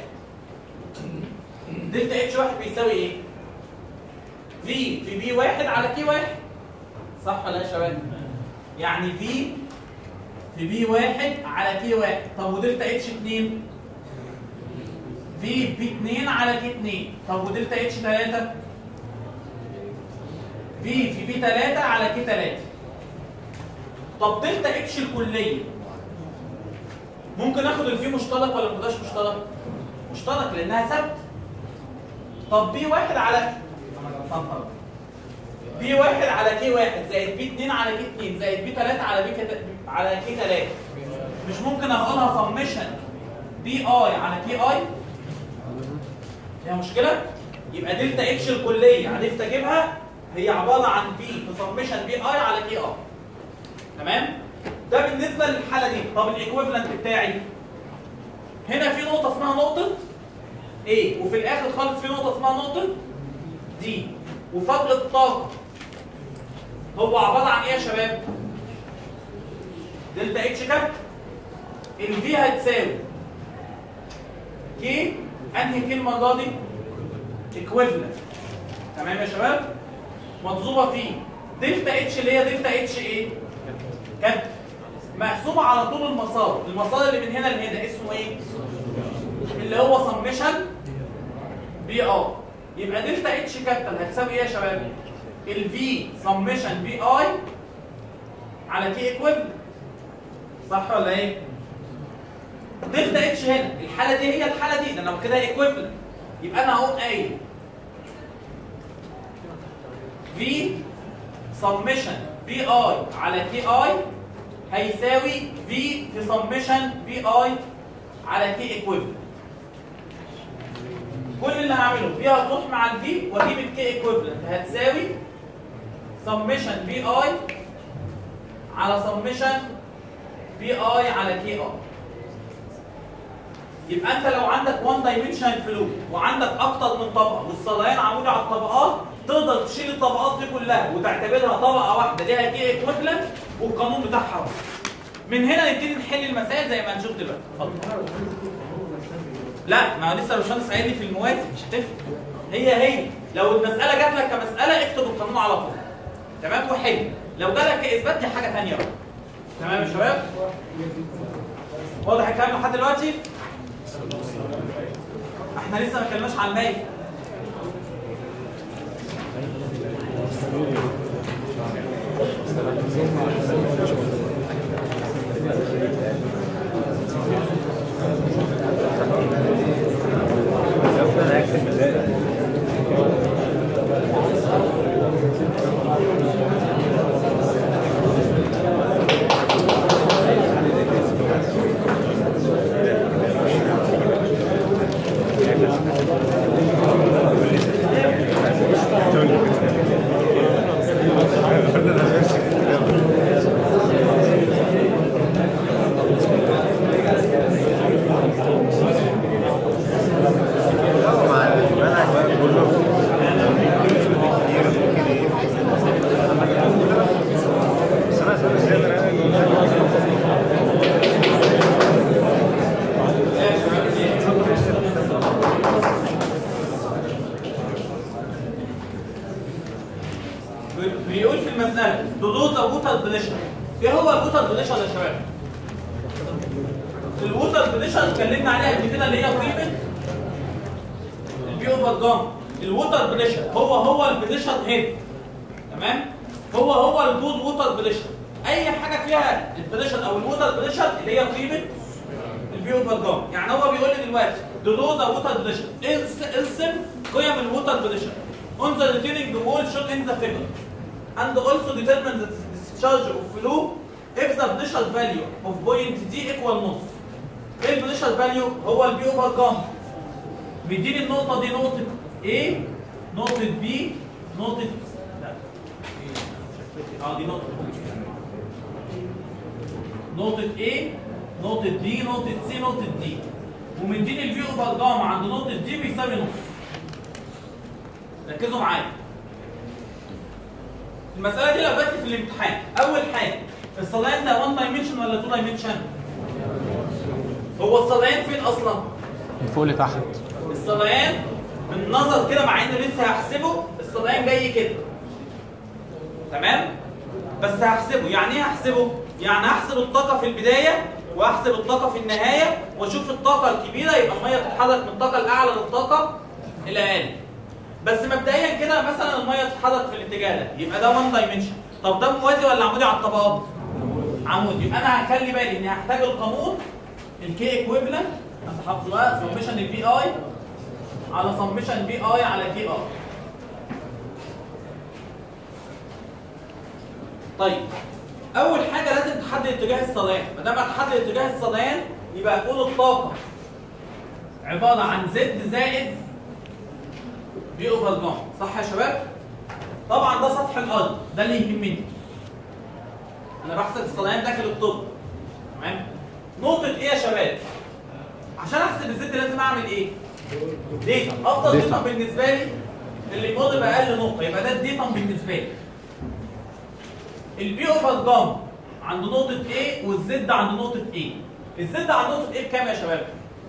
دلتا اتش 1 بيساوي ايه؟ في في بي 1 على كي 1 صح ولا يا شباب؟ يعني في في بي 1 على كي 1 طب ودلتا اتش 2 في بي 2 على كي 2 طب ودلتا اتش 3 في في بي 3 على كي 3 طب دلتا اتش الكليه ممكن اخد الفي مشترك ولا ما اخدهاش مشترك؟ مشترك لانها ثابته طب بي 1 على بي 1 على كي 1 زائد بي 2 على كي 2 زائد بي 3 على بي كت... على كي 3 مش ممكن اقولها سمشن بي اي على كي اي فيها مشكله يبقى دلتا اتش الكليه عرفت اجيبها هي عباره عن بي في سمشن بي اي على كي اي تمام ده بالنسبه للحاله دي طب الايكويفالنت بتاعي هنا في نقطه اسمها نقطه A وفي الاخر خالص في نقطه اسمها نقطه دي وفضل الطاقه هو عباره عن ايه يا شباب؟ دلتا اتش كام؟ الفي هتساوي كي انهي كلمه المره دي؟ ايكويفالنت تمام يا شباب؟ مضروبه في دلتا اتش اللي هي دلتا اتش ايه؟ كانت مقسومه على طول المسار، المسار اللي من هنا لهنا اسمه ايه؟ اللي هو سمشن بي ار يبقى دلتا اتش كابيتال هتساوي ايه يا شباب؟ الفي سمشن بي اي على تي ايكويفالنت صح ولا ايه؟ دلتا اتش هنا الحاله دي هي الحاله دي ده انا كده ايكويفالنت يبقى انا اهو قايل في سمشن بي اي على تي اي هيساوي في في سمشن بي اي على تي ايكويفالنت كل اللي هعمله في هتروح مع الفي واجيب الكي ايكويفالنت هتساوي سمشن بي اي على سمشن بي اي على كي اي يبقى انت لو عندك 1 دايمنشنال فلو وعندك اكتر من طبقه والصليان عمودي على الطبقات تقدر تشيل الطبقات دي كلها وتعتبرها طبقه واحده ليها كي ايكويفالنت والقانون بتاعها واحد. من هنا نبتدي نحل المسائل زي ما هنشوف دلوقتي اتفضل لا ما هو لسه الباشمهندس قايل لي في الموازي مش هتفرق هي هي لو المساله جات لك كمساله اكتب القانون على طول تمام وحل لو جالك كاثبات دي حاجه ثانيه بقى تمام يا شباب واضح الكلام لحد دلوقتي احنا لسه ما اتكلمناش عن الماء انا هكتب مزاج بيقول في المسألة دودوز ووتر بريشر ايه هو الووتر بريشر يا شباب؟ الووتر بريشر اتكلمنا عليها قبل كده اللي هي قيمة البي اوفر جام الووتر بريشر هو هو البريشر هيد تمام؟ هو هو الجود ووتر بريشر اي حاجة فيها البريشر او الووتر بريشر اللي هي قيمة البي اوفر جام يعني هو بيقول لي دلوقتي دودوز ووتر بريشر ارسم قيم الووتر بريشر on the retaining wall shown in the figure and also determine the discharge of flow if the pressure value of point D equal نص. ايه البريشر فاليو؟ هو البي اوفر جام. بيديني النقطة دي نقطة A نقطة B نقطة لا اه دي نقطة نقطة A نقطة B نقطة C نقطة D ومديني البي اوفر جام عند نقطة D بيساوي نص. ركزوا معايا. المسألة دي لو جات لي في الامتحان أول حاجة الصليان ده 1 دايمنشن ولا 2 دايمنشن؟ هو الصليان فين أصلا؟ من فوق لتحت الصليان بالنظر كده مع إنه لسه هحسبه الصليان جاي كده تمام؟ بس هحسبه يعني إيه هحسبه؟ يعني هحسب الطاقة في البداية وأحسب الطاقة في النهاية وأشوف الطاقة الكبيرة يبقى المية تتحرك من الطاقة الأعلى للطاقة الأقل بس مبدئيا كده مثلا الميه تتحرك في الاتجاه ده يبقى ده 1 دايمنشن طب ده موازي ولا عمودي على الطبقات؟ عمودي يبقى انا هخلي بالي اني هحتاج القانون الكي ايكويفالنت انت حافظه بقى سمشن البي اي على سمشن بي اي على كي اي طيب اول حاجه لازم تحدد اتجاه الصليان ما دام هتحدد اتجاه الصليان يبقى هتقول الطاقه عباره عن زد زائد بي اوفر جام صح يا شباب؟ طبعا ده سطح الارض ده اللي يهمني انا بحسب الصليان داخل الطب تمام؟ نقطة ايه يا شباب؟ عشان احسب الزد لازم اعمل ايه؟ ديتا افضل ديتا. ديتا بالنسبه لي اللي يمر باقل نقطه يبقى ده الديتا بالنسبه لي البي اوفر جام عند نقطه A والزد عند نقطه A الزد عند نقطه A بكام يا شباب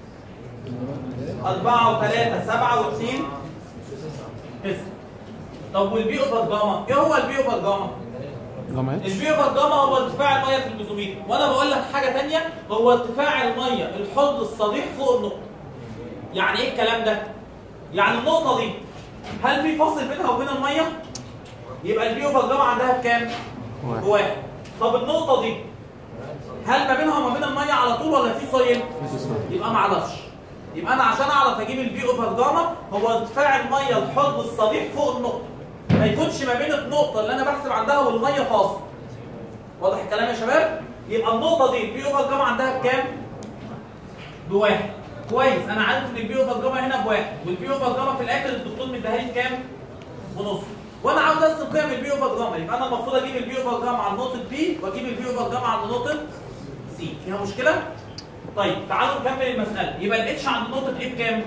4 و3 7 و2 9 طب والبي اوفر جاما ايه هو البي اوفر جاما جاما اتش البي اوفر جاما هو ارتفاع الميه في الميزوميتر وانا بقول لك حاجه ثانيه هو ارتفاع الميه الحوض الصريح فوق النقطه يعني ايه الكلام ده يعني النقطه دي هل في فاصل بينها وبين الميه يبقى البي اوفر جاما عندها بكام واحد. بواحد طب النقطه دي هل ما بينها وما بين الميه على طول ولا في صيل يبقى ما اعرفش يبقى انا عشان اعرف اجيب البي اوفر جاما هو ارتفاع الميه الحوض الصريح فوق النقطه ما يكونش ما بين النقطه اللي انا بحسب عندها والميه فاصل واضح الكلام يا شباب يبقى النقطه دي البي اوفر جاما عندها بكام بواحد كويس انا عارف ان البي اوفر جاما هنا بواحد والبي اوفر جاما في الاخر الدكتور مديها لي بكام ونص وانا عاوز ارسم قيم البي اوفر جاما يبقى انا المفروض اجيب البي اوفر جاما عند نقطه بي واجيب البي اوفر جاما عند نقطه سي فيها مشكله طيب تعالوا نكمل المساله يبقى الاتش عند نقطه ايه بكام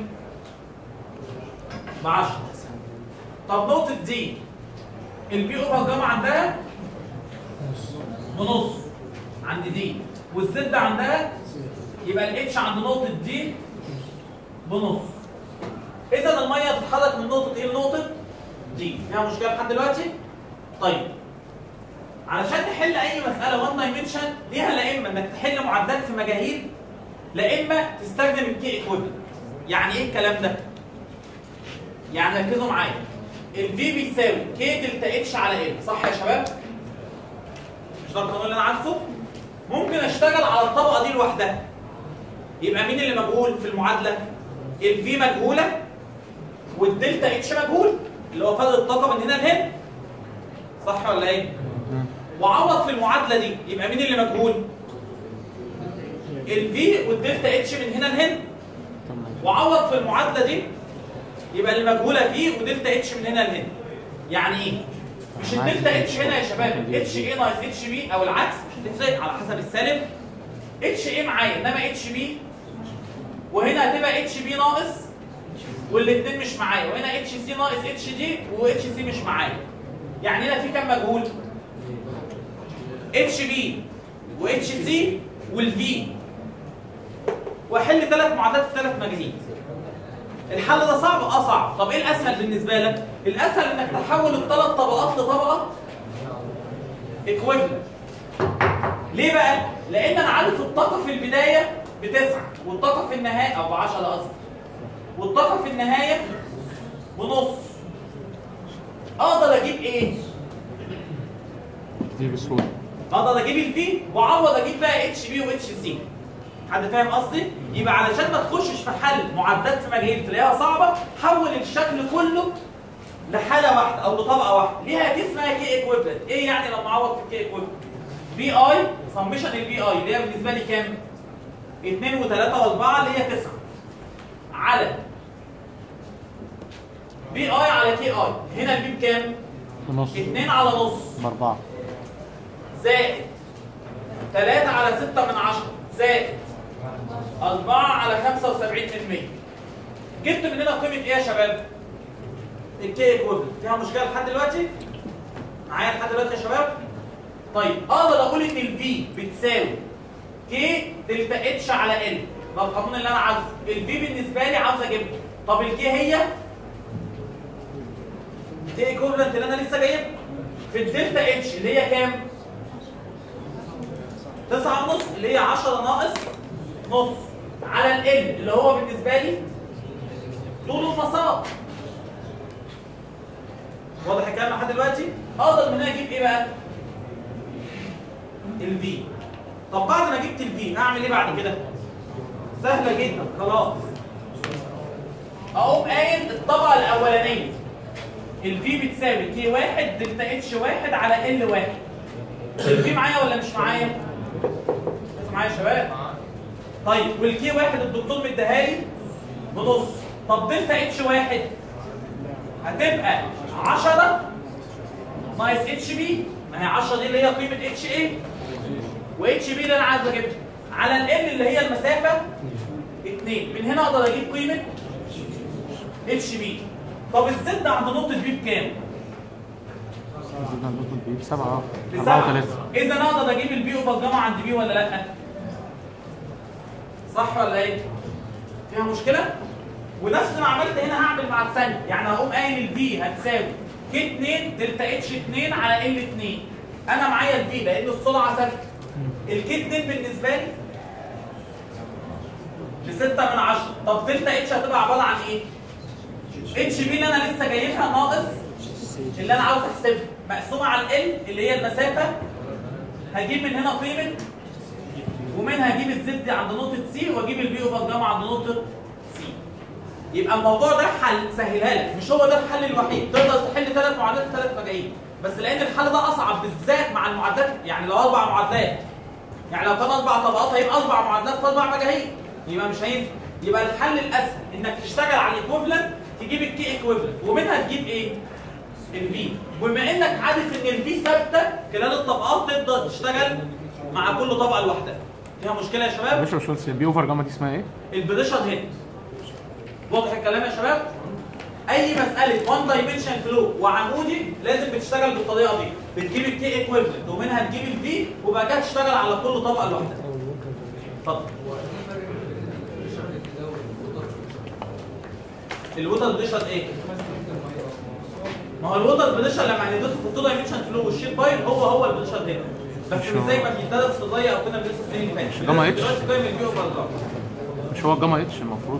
ب 10 طب نقطه دي البي اوفر جاما عندها بنص عند دي والزد عندها يبقى الاتش عند نقطه دي بنص اذا الميه تتحرك من نقطه ايه لنقطه دي فيها مشكله لحد دلوقتي طيب علشان تحل اي مساله وان دايمنشن ليها لا اما انك تحل معادلات في مجاهيل لا اما تستخدم الكي ايكويفالنت يعني ايه الكلام ده يعني ركزوا معايا الفي بيساوي كي دلتا اتش على ال صح يا شباب مش ده القانون اللي انا عارفه ممكن اشتغل على الطبقه دي لوحدها يبقى مين اللي مجهول في المعادله الفي مجهوله والدلتا اتش مجهول اللي هو فرق الطاقه من هنا لهنا صح ولا ايه وعوض في المعادله دي يبقى مين اللي مجهول الفي والدلتا اتش من هنا لهنا وعوض في المعادله دي يبقى اللي مجهوله في ودلتا اتش من هنا لهنا يعني ايه مش الدلتا اتش هنا يا شباب اتش اي ناقص اتش بي او العكس مش هتفرق على حسب السالب اتش اي معايا انما اتش بي وهنا هتبقى اتش بي ناقص والاثنين مش معايا وهنا اتش سي ناقص اتش دي واتش سي مش معايا يعني هنا في كام مجهول اتش بي واتش سي والفي واحل ثلاث معادلات في ثلاث مجاهيل الحل ده صعب اه صعب طب ايه الاسهل بالنسبه لك الاسهل انك تحول الثلاث طبقات لطبقه ايكويفالنت ليه بقى لان انا عارف الطاقه في البدايه بتسعه والطاقه في النهايه او ب 10 قصدي والطاقه في النهايه بنص اقدر اجيب ايه دي بسهوله اقدر اجيب الفي واعوض اجيب بقى اتش بي واتش سي حد فاهم قصدي يبقى علشان ما تخشش في حل معادلات في مجاهيل تلاقيها صعبه حول الشكل كله لحاله واحده او لطبقه واحده ليها دي اسمها كي ايكويفالنت ايه يعني لما اعوض في الكي ايكويفالنت بي اي سمشن البي اي اللي هي بالنسبه لي كام 2 و3 و4 اللي هي 9 على بي اي على كي اي هنا البي بكام ونص 2 على نص باربعه زائد 3 على 6 من 10 زائد 4 على 75% جبت من هنا قيمة ايه يا شباب؟ الكي ايكويفالنت فيها مشكلة لحد دلوقتي؟ معايا لحد دلوقتي يا شباب؟ طيب اقدر اقول ان الفي بتساوي كي دلتا اتش على ال ده القانون اللي انا عاوزه الفي بالنسبة لي عاوز اجيبها طب الكي هي الكي ايكويفالنت اللي انا لسه جايبها في الدلتا اتش اللي هي كام؟ تسعة ونص اللي هي 10 ناقص نص على ال اللي هو بالنسبة لي طول المسار واضح الكلام لحد دلوقتي؟ اقدر من هنا اجيب ايه بقى؟ الفي طب بعد ما جبت الفي اعمل ايه بعد كده؟ سهلة جدا خلاص اقوم قايل الطبقة الأولانية الفي بتساوي كي واحد دلتا اتش واحد على ال واحد الفي معايا ولا مش معايا؟ لسه معايا يا شباب؟ طيب والكي واحد الدكتور مديها لي بنص طب دلتا اتش واحد هتبقى 10 ناقص اتش بي ما هي 10 دي اللي هي قيمه اتش ايه واتش بي اللي انا عايز اجيبها على ال اللي هي المسافه 2 من هنا اقدر اجيب قيمه اتش بي طب الزد عند نقطه بي بكام؟ زدنا النقطة دي بسبعة أربعة بسبعه وثلاثة اذا انا اقدر اجيب البي اوفر جاما عند بي ولا لا؟ صح ولا ايه؟ فيها مشكله؟ ونفس ما عملت هنا هعمل مع الثانيه يعني هقوم قايل الفي هتساوي كي 2 دلتا اتش 2 على ال 2 انا معايا الفي لان السرعه ثابته الكي 2 بالنسبه لي ب 6 من 10 طب دلتا اتش هتبقى عباره عن ايه؟ اتش بي اللي انا لسه جايبها ناقص اللي انا عاوز احسبها مقسومه على ال اللي هي المسافه هجيب من هنا قيمه ومنها هجيب الزد عند نقطه سي واجيب البي اوفر جاما عند نقطه سي يبقى الموضوع ده حل سهلها لك مش هو ده الحل الوحيد تقدر تحل ثلاث معادلات في ثلاث مجاهيل بس لان الحل ده اصعب بالذات مع المعادلات يعني لو اربع معادلات يعني لو كان اربع طبقات هيبقى اربع معادلات في اربع مجاهيل يبقى مش هينفع يبقى الحل الاسهل انك تشتغل على الايكويفالنت تجيب الكي ايكويفالنت ومنها تجيب ايه؟ الفي وبما انك عارف ان الفي ثابته خلال الطبقات تقدر تشتغل مع كل طبقه لوحدها فيها مشكله يا شباب؟ معلش يا باشمهندس البي اوفر جاما دي اسمها ايه؟ البريشر هيد واضح الكلام يا شباب اي مساله وان دايمنشن فلو وعمودي لازم بتشتغل بالطريقه دي بتجيب الكي ايكويفالنت ومنها تجيب الفي وبعد كده تشتغل على كل طبقه لوحدها اتفضل هو ايه فرق بين البريشر هيد ده والوتر الوتر بريشر ايه ما هو الوتر بريشر لما هندرسه في التو دايمنشن فلو والشيت بايل هو هو البريشر هيد بس مش مش هو. زي ما بيتدرس في الضيق او كنا بندرسه السنين اللي فاتت مش جاما اتش؟ دلوقتي قيم البي اوفر جاما مش هو جاما اتش المفروض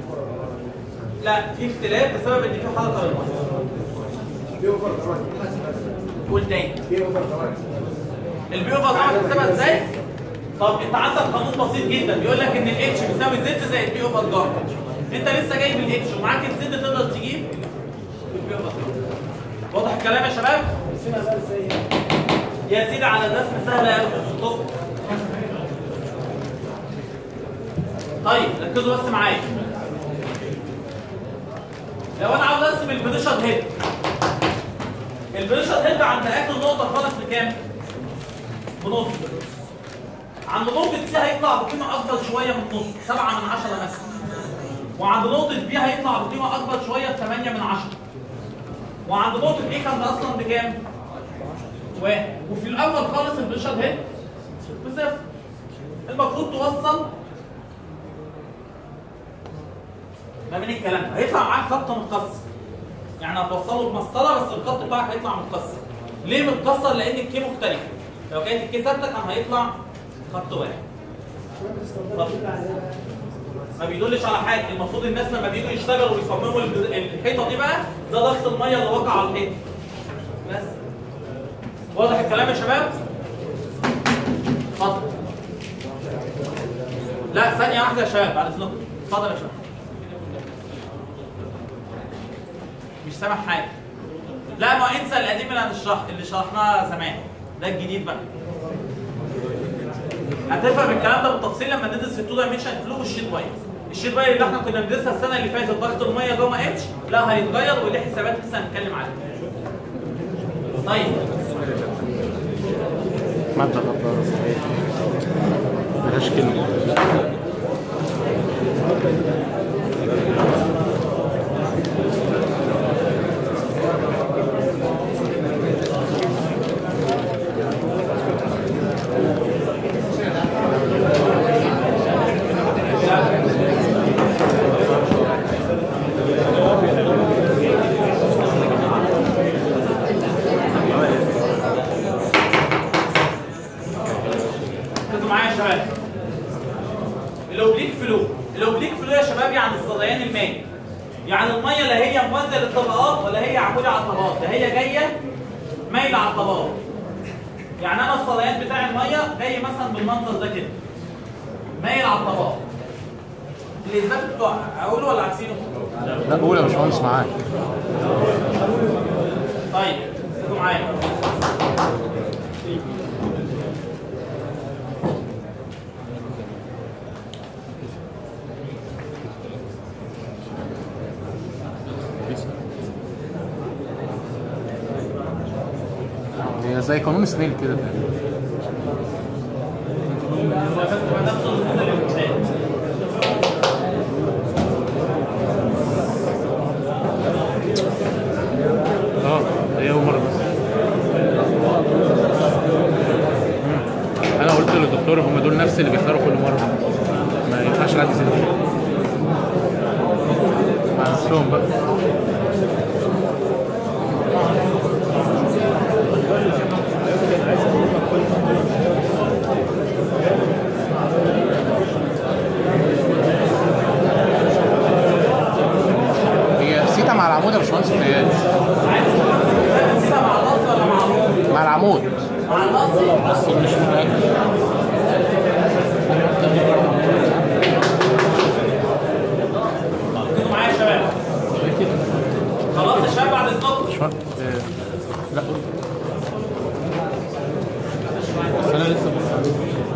لا في اختلاف بسبب ان في حلقه للميه بي اوفر كمان قول تاني بي اوفر كمان البي اوفر جاما تحسبها ازاي؟ طب انت عندك قانون بسيط جدا بيقول لك ان الاتش بيساوي زد زائد البي اوفر جاما انت لسه جايب الاتش ومعاك الزد تقدر تجيب البي اوفر جاما واضح الكلام يا شباب؟ يا سيدي على الرسم سهله قوي طب طيب ركزوا بس معايا لو انا عاوز ارسم البريشر هيد البريشر هيد عند اخر نقطه خالص بكام؟ بنص عند نقطة سي هيطلع بقيمة أكبر شوية من نص 7 من 10 مثلا وعند نقطة بي هيطلع بقيمة أكبر شوية ب 8 من 10 وعند نقطة ايه كان ده أصلا بكام؟ واحد وفي الأول خالص البريشر هيد بصفر المفروض توصل ما بين الكلام ده هيطلع معاك خط متكسر يعني هتوصله بمسطره بس الخط بتاعك هيطلع متكسر ليه متكسر لان الكي مختلفه لو كانت الكي ثابته كان هيطلع خط واحد اتفضل. ما بيدلش على حاجه المفروض الناس لما بييجوا يشتغلوا ويصمموا الب- الحيطه دي بقى ده ضغط الميه اللي وقع على الحيطه بس واضح الكلام يا شباب اتفضل لا ثانيه واحده يا شباب بعد اذنكم اتفضل يا شباب مش سامع حاجه لا ما انسى القديم اللي هنشرح اللي شرحناه زمان ده الجديد بقى هتفهم الكلام ده بالتفصيل لما ندرس التو دايمنشن فلو والشيت باير الشيت باير اللي احنا كنا بندرسها السنه اللي فاتت ضغط الميه جوه اتش لا هيتغير وليه حسابات لسه هنتكلم عليها طيب مادة غدارة بلاش كلمة ركزوا معايا يا شباب الاوبليك فلو الاوبليك فلو يا شباب يعني الصديان المائي يعني الميه لا هي موازيه للطبقات ولا هي عموديه على الطبقات ده هي جايه مايله على الطبقات يعني انا الصديان بتاع الميه جاي مثلا بالمنظر ده كده مايل على الطبقات الاثبات بتوع اقوله ولا عكسينه؟ لا قول يا باشمهندس معاك طيب ركزوا معايا هي زي قانون سنيل كده هو بس هو نفس الرموز اللي في الكتاب. ركز مع نفسهم بقى هي سيتا مع العمود يا باشمهندس ما هياش نسيتها مع النص ولا مع النص؟ مع العمود مع النص بس مش متأكد ركزوا معايا يا شباب خلاص يا شباب بعد الصبح مش فاهم. آه، لا بس انا لسه بص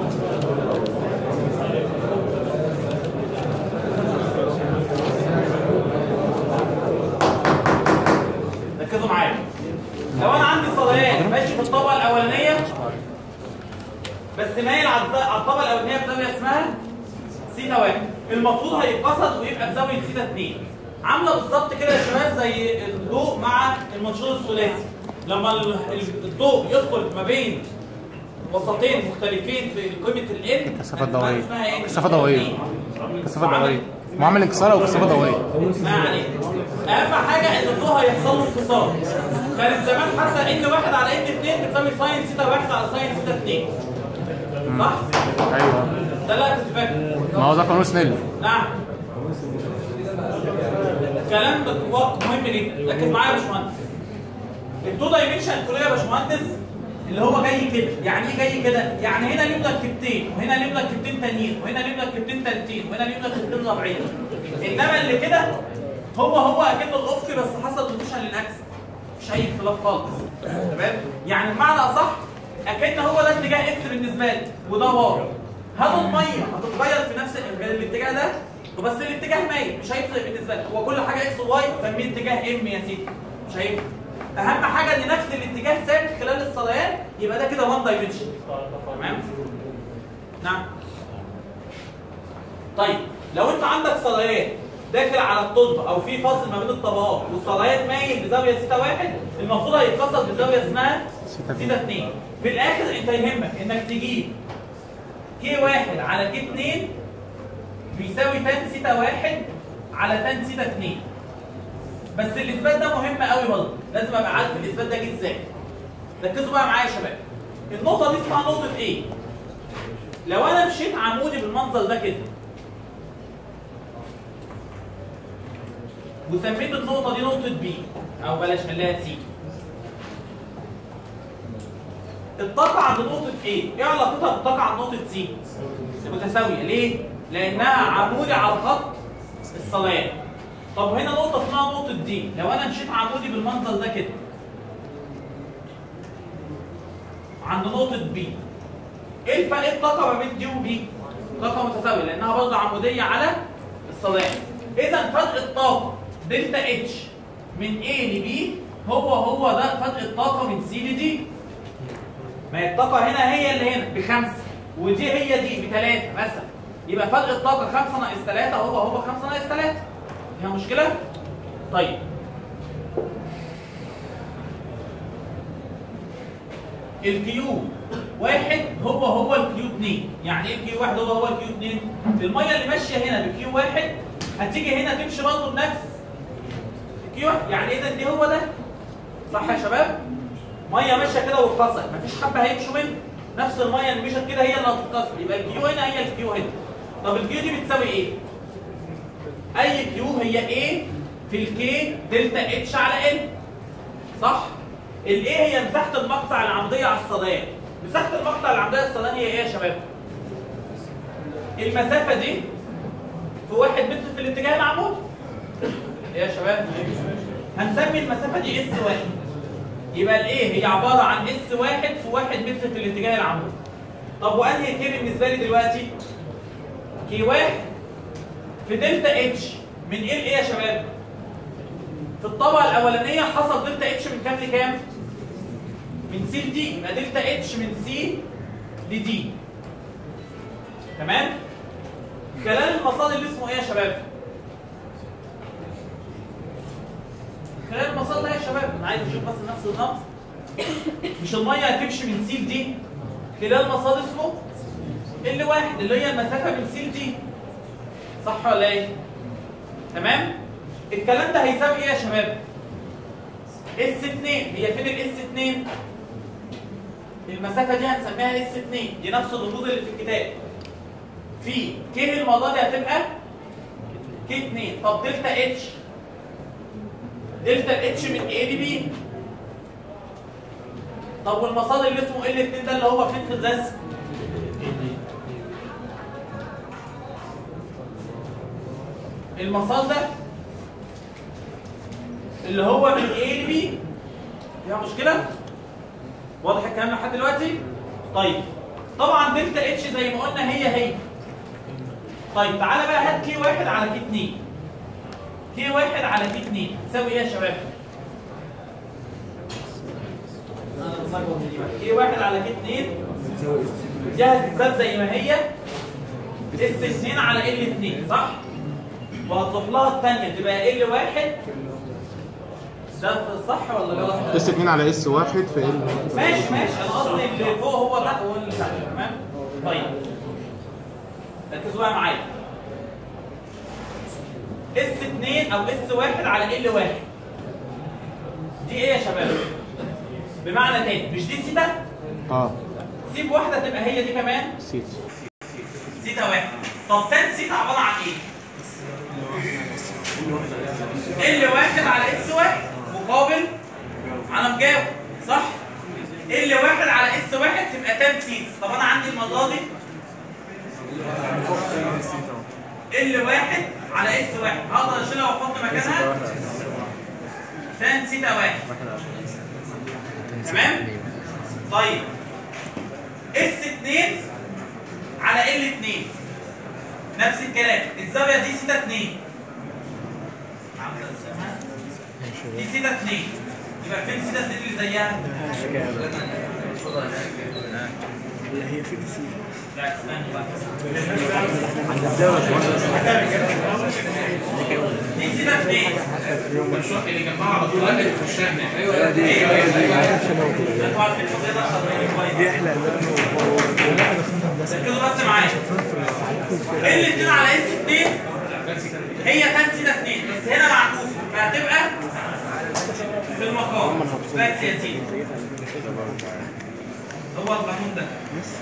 ركزوا معايا لو انا عندي صليان ماشي في الطبقه الاولانيه بس مايل على الز- على الطبقه الاولانيه بزاويه اسمها سيتا واحد المفروض هيتقصد ويبقى بزاويه سيتا اثنين عامله بالظبط كده يا شباب زي الضوء مع المنشور الثلاثي لما ال- ال- الضوء يدخل ما بين وسطين مختلفين في قيمه ال كثافة ضوئية. اسمها ايه؟ كثافة ضوئية. كثافة ضوئية معامل انكسار او كثافة ضوئية ما عليك اهم حاجه ان الضوء هيحصل له انكسار كانت زمان حتى ان واحد على ان اثنين بتساوي ساين سيتا واحد على ساين سيتا اثنين صح؟ ايوه ده اللي كنت فاكره ما هو ده قانون سنيل نعم كلام بت- مهم جدا ركز معايا يا باشمهندس التو دايمنشن كليه يا باشمهندس اللي هو جاي كده يعني ايه جاي كده يعني هنا ليه مركبتين وهنا ليه مركبتين تانيين وهنا ليه مركبتين تالتين وهنا ليه مركبتين رابعين انما اللي كده هو هو اكنه الافقي بس حصل روتيشن للاكس مش اي اختلاف خالص تمام يعني بمعنى اصح اكن هو ده اتجاه اكس بالنسبه لي وده واي هل الميه هتتغير في نفس ال- الاتجاه ده بس الاتجاه مايل مش هيفرق بالنسبه لك هو كل حاجه اكس وواي سميه اتجاه ام يا سيدي مش هيفرق اهم حاجه ان نفس الاتجاه ثابت خلال الصليان يبقى ده كده وان دايمنشن تمام نعم طيب لو انت عندك صليان داخل على الطب او في فاصل ما بين الطبقات والصليان مايل بزاويه سيتا واحد المفروض هيتكسر بزاويه اسمها سيتا سيتا 2 في الاخر انت يهمك انك تجيب كي واحد على كي 2 بيساوي تان سيتا واحد على تان سيتا 2 بس الاثبات ده مهم قوي برضه لازم ابقى عارف الاثبات ده جه ازاي ركزوا بقى معايا يا شباب النقطه دي اسمها نقطه ايه لو انا مشيت عمودي بالمنظر ده كده وسميت النقطه دي نقطه بي او بلاش خليها سي الطاقه عند نقطه ايه ايه علاقتها بالطاقه عند نقطه سي متساويه ليه لانها عمودي على الخط الصلاه طب هنا نقطه اسمها نقطه دي لو انا مشيت عمودي بالمنظر ده كده عند نقطه بي ايه الفرق إيه الطاقه ما بين دي وبي طاقه متساويه لانها برضه عموديه على الصلاه اذا فرق الطاقه دلتا اتش من A ل B هو هو ده فرق الطاقه من C ل D ما هي الطاقه هنا هي اللي هنا بخمسه ودي هي دي بثلاثه مثلا يبقى فرق الطاقه 5 ناقص 3 هو هو 5 ناقص 3 فيها مشكله؟ طيب الكيو واحد هو هو الكيو 2 يعني ايه الكيو واحد هو هو الكيو 2 الميه اللي ماشيه هنا بكيو واحد هتيجي هنا تمشي برضه بنفس الكيو واحد يعني اذا دي هو ده صح يا شباب ميه ماشيه كده واتكسر مفيش حبه هيمشوا منه نفس الميه اللي مشت كده هي اللي هتتكسر يبقى الكيو هنا هي الكيو هنا طب الكيو دي بتساوي ايه اي كيو هي ايه في الكي دلتا اتش على ال صح الايه هي مساحه المقطع العموديه على الصدان مساحه المقطع العموديه على الصدان هي ايه يا شباب المسافه دي في واحد متر في الاتجاه العمودي ايه يا شباب هنسمي المسافه دي اس واحد يبقى الايه هي عباره عن اس واحد في واحد متر في الاتجاه العمودي طب وانهي كي بالنسبه لي دلوقتي كي واحد في دلتا اتش من ايه لايه يا شباب في الطبقه الاولانيه حصل دلتا اتش من كام لكام من سي لدي يبقى دلتا اتش من سي لدي تمام خلال المصادر اللي اسمه ايه يا شباب خلال المصادر ده يا شباب انا عايز اشوف بس نفس النمط مش الميه هتمشي من سي لدي خلال مصادر اسمه ال واحد اللي هي المسافه من سي لدي صح ولا ايه تمام الكلام ده هيساوي ايه يا شباب اس 2 هي فين الاس 2 المسافه دي هنسميها اس 2 دي نفس الرموز اللي في الكتاب في كيه المره دي هتبقى كي 2 طب دلتا اتش دلتا اتش من A ل B طب والمسار اللي اسمه ال 2 ده اللي هو فين في الرسم المسار ده اللي هو من A ل B فيها مشكلة؟ واضح الكلام لحد دلوقتي؟ طيب طبعا دلتا اتش زي ما قلنا هي هي طيب تعالى بقى هات كي واحد على كي 2 كي واحد على كي 2 تساوي ايه يا شباب؟ أنا بصغر دي بقى. كي واحد على كي 2 دي هتتساب زي ما هي اس 2 على ال 2 صح؟ وهتروح لها الثانيه تبقى ال واحد ده صح ولا لا؟ اس 2 على اس 1 في ال ماشي ماشي انا قصدي اللي فوق هو تحت واللي تحت تمام طيب ركزوا بقى معايا اس 2 او اس 1 على ال 1 دي ايه يا شباب بمعنى تاني مش دي سيتا اه سيب واحده تبقى هي دي كمان سيت سيتا واحد طب تاني سيتا عباره عن ايه ال واحد على اس واحد مقابل انا مجاوب صح ال واحد على اس واحد تبقى تان سيتا طب انا عندي المره دي ال واحد على اس واحد اقدر اشيلها واحط مكانها تان سيتا واحد تمام طيب اس 2 على ال 2 نفس الكلام الزاويه دي سيتا 2 عامله اسمها دي سيتا 2 يبقى فين سيتا 2 اللي زيها؟ لا استنى بقى دي سيتا 2 اللي جنبها على طول اللي في الشام ايوه دي انتوا عارفين القضيه ده كويس ركزوا بس معايا ال 2 على اس 2 هي تان سيتا 2 بس هنا معكوسه فهتبقى في المقام بس يا سيدي هو القانون ده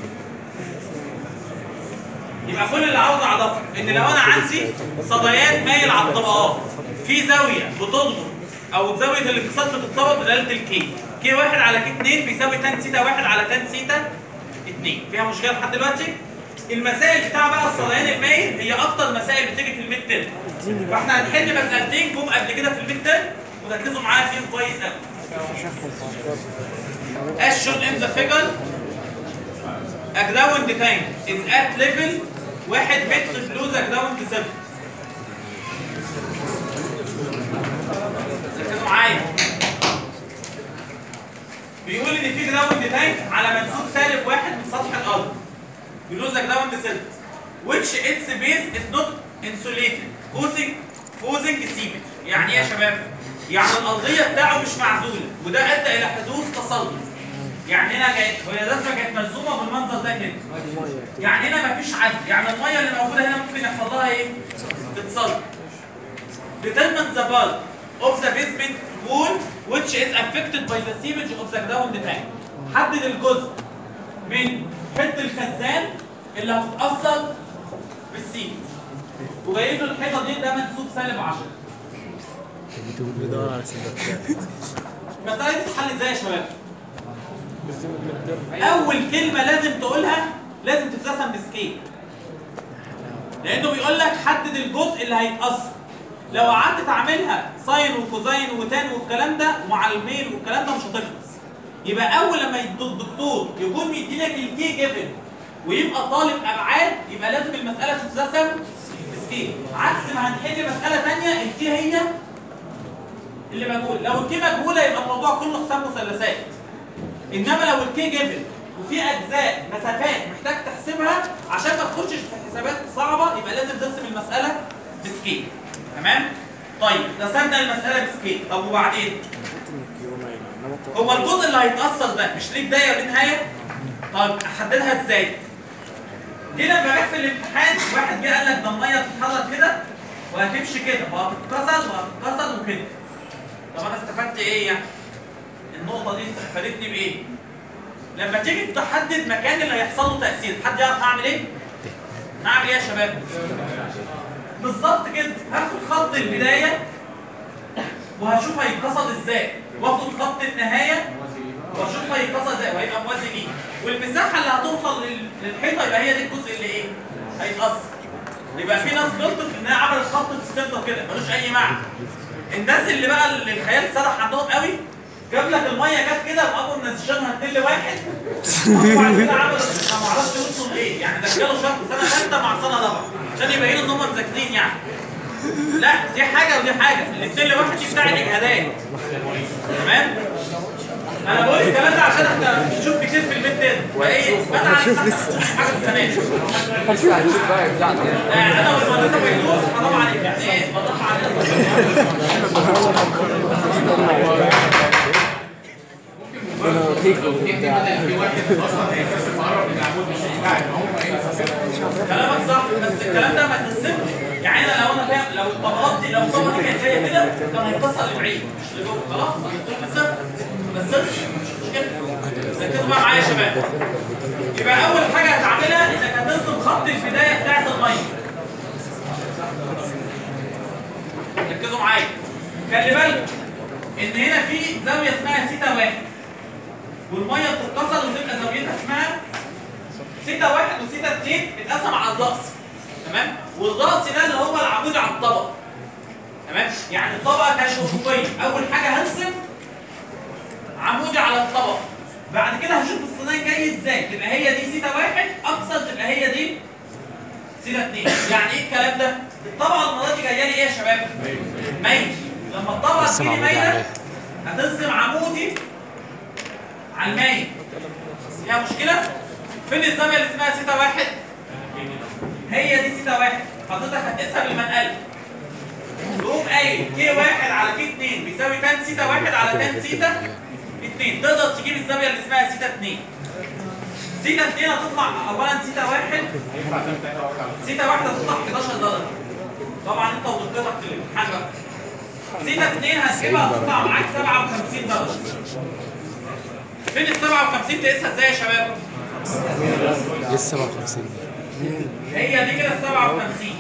يبقى كل اللي عاوز اعرفه ان لو انا عندي صديان مايل على الطبقات في زاويه بتضغط او زاويه الانقساط بتتطور بدلاله الكي كي واحد على كي 2 بيساوي تان سيتا واحد على تان سيتا 2 فيها مشكله لحد دلوقتي المسائل بتاع بقى الصديان المايل هي اكتر مسائل بتيجي في الميد تيرم فاحنا هنحل مسألتين جم قبل كده في الميد تيرم وركزوا معايا فيهم كويس قوي As shown in the figure, a ground tank is at level 1 متر below the ground surface. ركزوا معايا. بيقول ان في جراوند تانك على منسوب سالب واحد من سطح الارض. below the ground surface, which its base is not insulated, causing causing seepage. يعني ايه يا شباب؟ يعني الارضيه بتاعه مش معزوله وده ادى الى حدوث تصلب. يعني هنا كانت هي الرسمه كانت مرسومه بالمنظر ده كده. يعني هنا مفيش عزل، يعني الميه اللي موجوده هنا ممكن يحصل لها ايه؟ تتصلب. Determine the bulk of the basement wall which is affected by the seepage of the ground tank. حدد الجزء من حته الخزان اللي هتتاثر بالسيب. وجايب له الحيطه دي ده منسوب سالب 10. المسألة دي بتتحل ازاي يا شباب؟ أول كلمة لازم تقولها لازم تترسم بسكيل. لأنه بيقول لك حدد الجزء اللي هيتأثر. لو قعدت تعملها ساين وكوزاين وتان والكلام ده ومع الميل والكلام ده مش هتخلص. يبقى أول لما يدو- الدكتور يكون مديلك الكي جيفن ويبقى طالب أبعاد يبقى لازم المسألة تترسم بسكيل. عكس ما هنحل مسألة تانية الكي هي اللي مجهول لو الكي مجهوله يبقى الموضوع كله حساب مثلثات انما لو الكي جيفن وفي اجزاء مسافات محتاج تحسبها عشان ما تخشش في حسابات صعبه يبقى لازم ترسم المساله بسكيل تمام طيب رسمنا المساله بسكيل طب وبعدين هو الجزء اللي هيتاثر ده مش ليه بدايه وليه نهايه طيب احددها ازاي دي لما جت في الامتحان واحد جه قال لك ده الميه بتتحرك كده وهتمشي كده وهتتكسر وهتتكسر وكده طب انا استفدت ايه يعني؟ النقطه دي فادتني بايه؟ لما تيجي تحدد مكان اللي هيحصل له تاثير حد يعرف هعمل ايه؟ هعمل ايه يا شباب؟ بالظبط كده هاخد خط البدايه وهشوف هيتكسر ازاي واخد خط النهايه واشوف هيتكسر ازاي وهيبقى موازي ليه والمساحه اللي هتوصل لل- للحيطه يبقى هي دي الجزء اللي ايه؟ هيتاثر يبقى في ناس غلطت انها عملت خط في السنتر كده ملوش اي معنى الناس اللي بقى اللي الخيال سرح عندهم قوي جاب لك الميه جت كده وابو منزلها هتل واحد وبعد كده عملوا ما معرفش يوصل ايه يعني دخلوا شهر سنه ثالثه مع سنه رابعه عشان يبينوا ان هم مذاكرين يعني لا دي حاجه ودي حاجه الاثنين لواحد دي بتاع الاجهادات تمام انا بقول الكلام ده عشان احنا بنشوف كتير في الميد تيرم فايه بدأ هنشوف لسه حاجه السنه دي هنشوف بقى بتاعتي آه، انا والمهندسه فيروز حرام عليك يعني ايه بضحك علينا كلامك صح بس الكلام ده ما يتنسبش يعني انا لو انا فاهم لو الطبقات دي لو الطبقه دي كانت جايه كده كان هيتصل لبعيد مش لجوه خلاص بس صفر بس صفر مش مشكله ركزوا بقى معايا يا شباب يبقى اول حاجه هتعملها انك هترسم خط البدايه بتاعت الميه ركزوا معايا خلي بالك ان هنا في زاويه اسمها سيتا واحد والميه بتتكسر وتبقى زاويتها اسمها سيتا واحد وسيتا اتنين اتقسم على الرأس تمام والرأس ده اللي هو العمود على الطبق تمام يعني الطبقة كانت أفقية أول حاجة هرسم عمودي على الطبق بعد كده هشوف الصينية جاي ازاي تبقى هي دي سيتا واحد أقصر تبقى هي دي سيتا اتنين يعني ايه الكلام ده؟ الطبقة المرة دي جاية لي ايه يا شباب؟ ميل لما الطبقة رسم تيجي عمودي مايلة عليه. هترسم عمودي على المايل فيها مشكلة؟ فين الزاوية اللي اسمها سيتا واحد؟ هي دي سيتا واحد حضرتك هتقيسها بالمنقلة تقوم قايل كي واحد على كي اتنين بيساوي تان سيتا واحد على تان سيتا اتنين تقدر تجيب الزاوية اللي اسمها سيتا اتنين سيتا اتنين هتطلع أولا سيتا واحد سيتا واحد هتطلع 11 درجة طبعا انت ودقتك في الامتحان بقى سيتا اتنين هتجيبها هتطلع معاك 57 درجة فين ال 57 تقيسها ازاي يا شباب؟ لسه 57 هي دي كده 57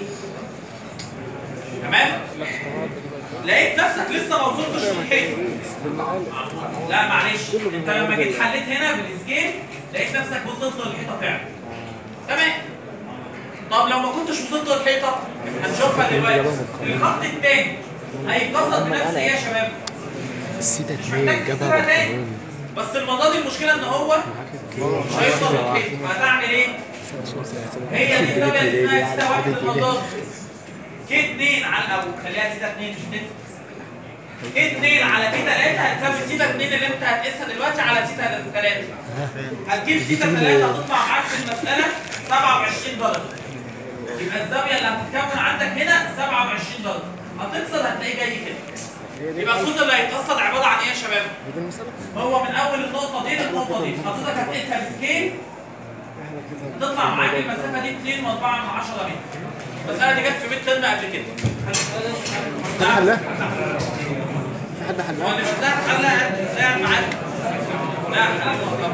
تمام لقيت نفسك لسه ما وصلتش للحيط لا معلش انت لما جيت حليت هنا بالسكيل لقيت نفسك وصلت للحيطه فعلا تمام طب لو ما كنتش وصلت للحيطه هنشوفها دلوقتي الخط الثاني هيتكسر بنفس ايه يا شباب؟ السيتا مش محتاج 2 تكسرها جابها تاني بالقانون بس المره دي المشكله ان هو مش هيوصل للحيط فهتعمل ايه؟ هي دي الزاويه اللي اسمها سيتا واحد المنظار كي 2 على الاول خليها سيتا 2 مش تفرق كي 2 على كي 3 هتساوي سيتا 2 اللي انت هتقيسها دلوقتي على سيتا 3 هتجيب سيتا 3 هتطلع معاك في المساله 27 درجه يبقى الزاويه اللي هتتكون عندك هنا 27 درجه هتكسر هتلاقيه جاي كده يبقى الخوذ اللي هيتكسر عباره عن ايه يا شباب؟ هو من اول النقطه دي للنقطه دي حضرتك هتقيسها بسكيل تطلع معاك المسافه دي 2 و4 من 10 متر المساله دي جت في ميد ترم قبل كده لا حلها في حد حلها هو اللي مش لاقي حلها قاعد معاك لا حلها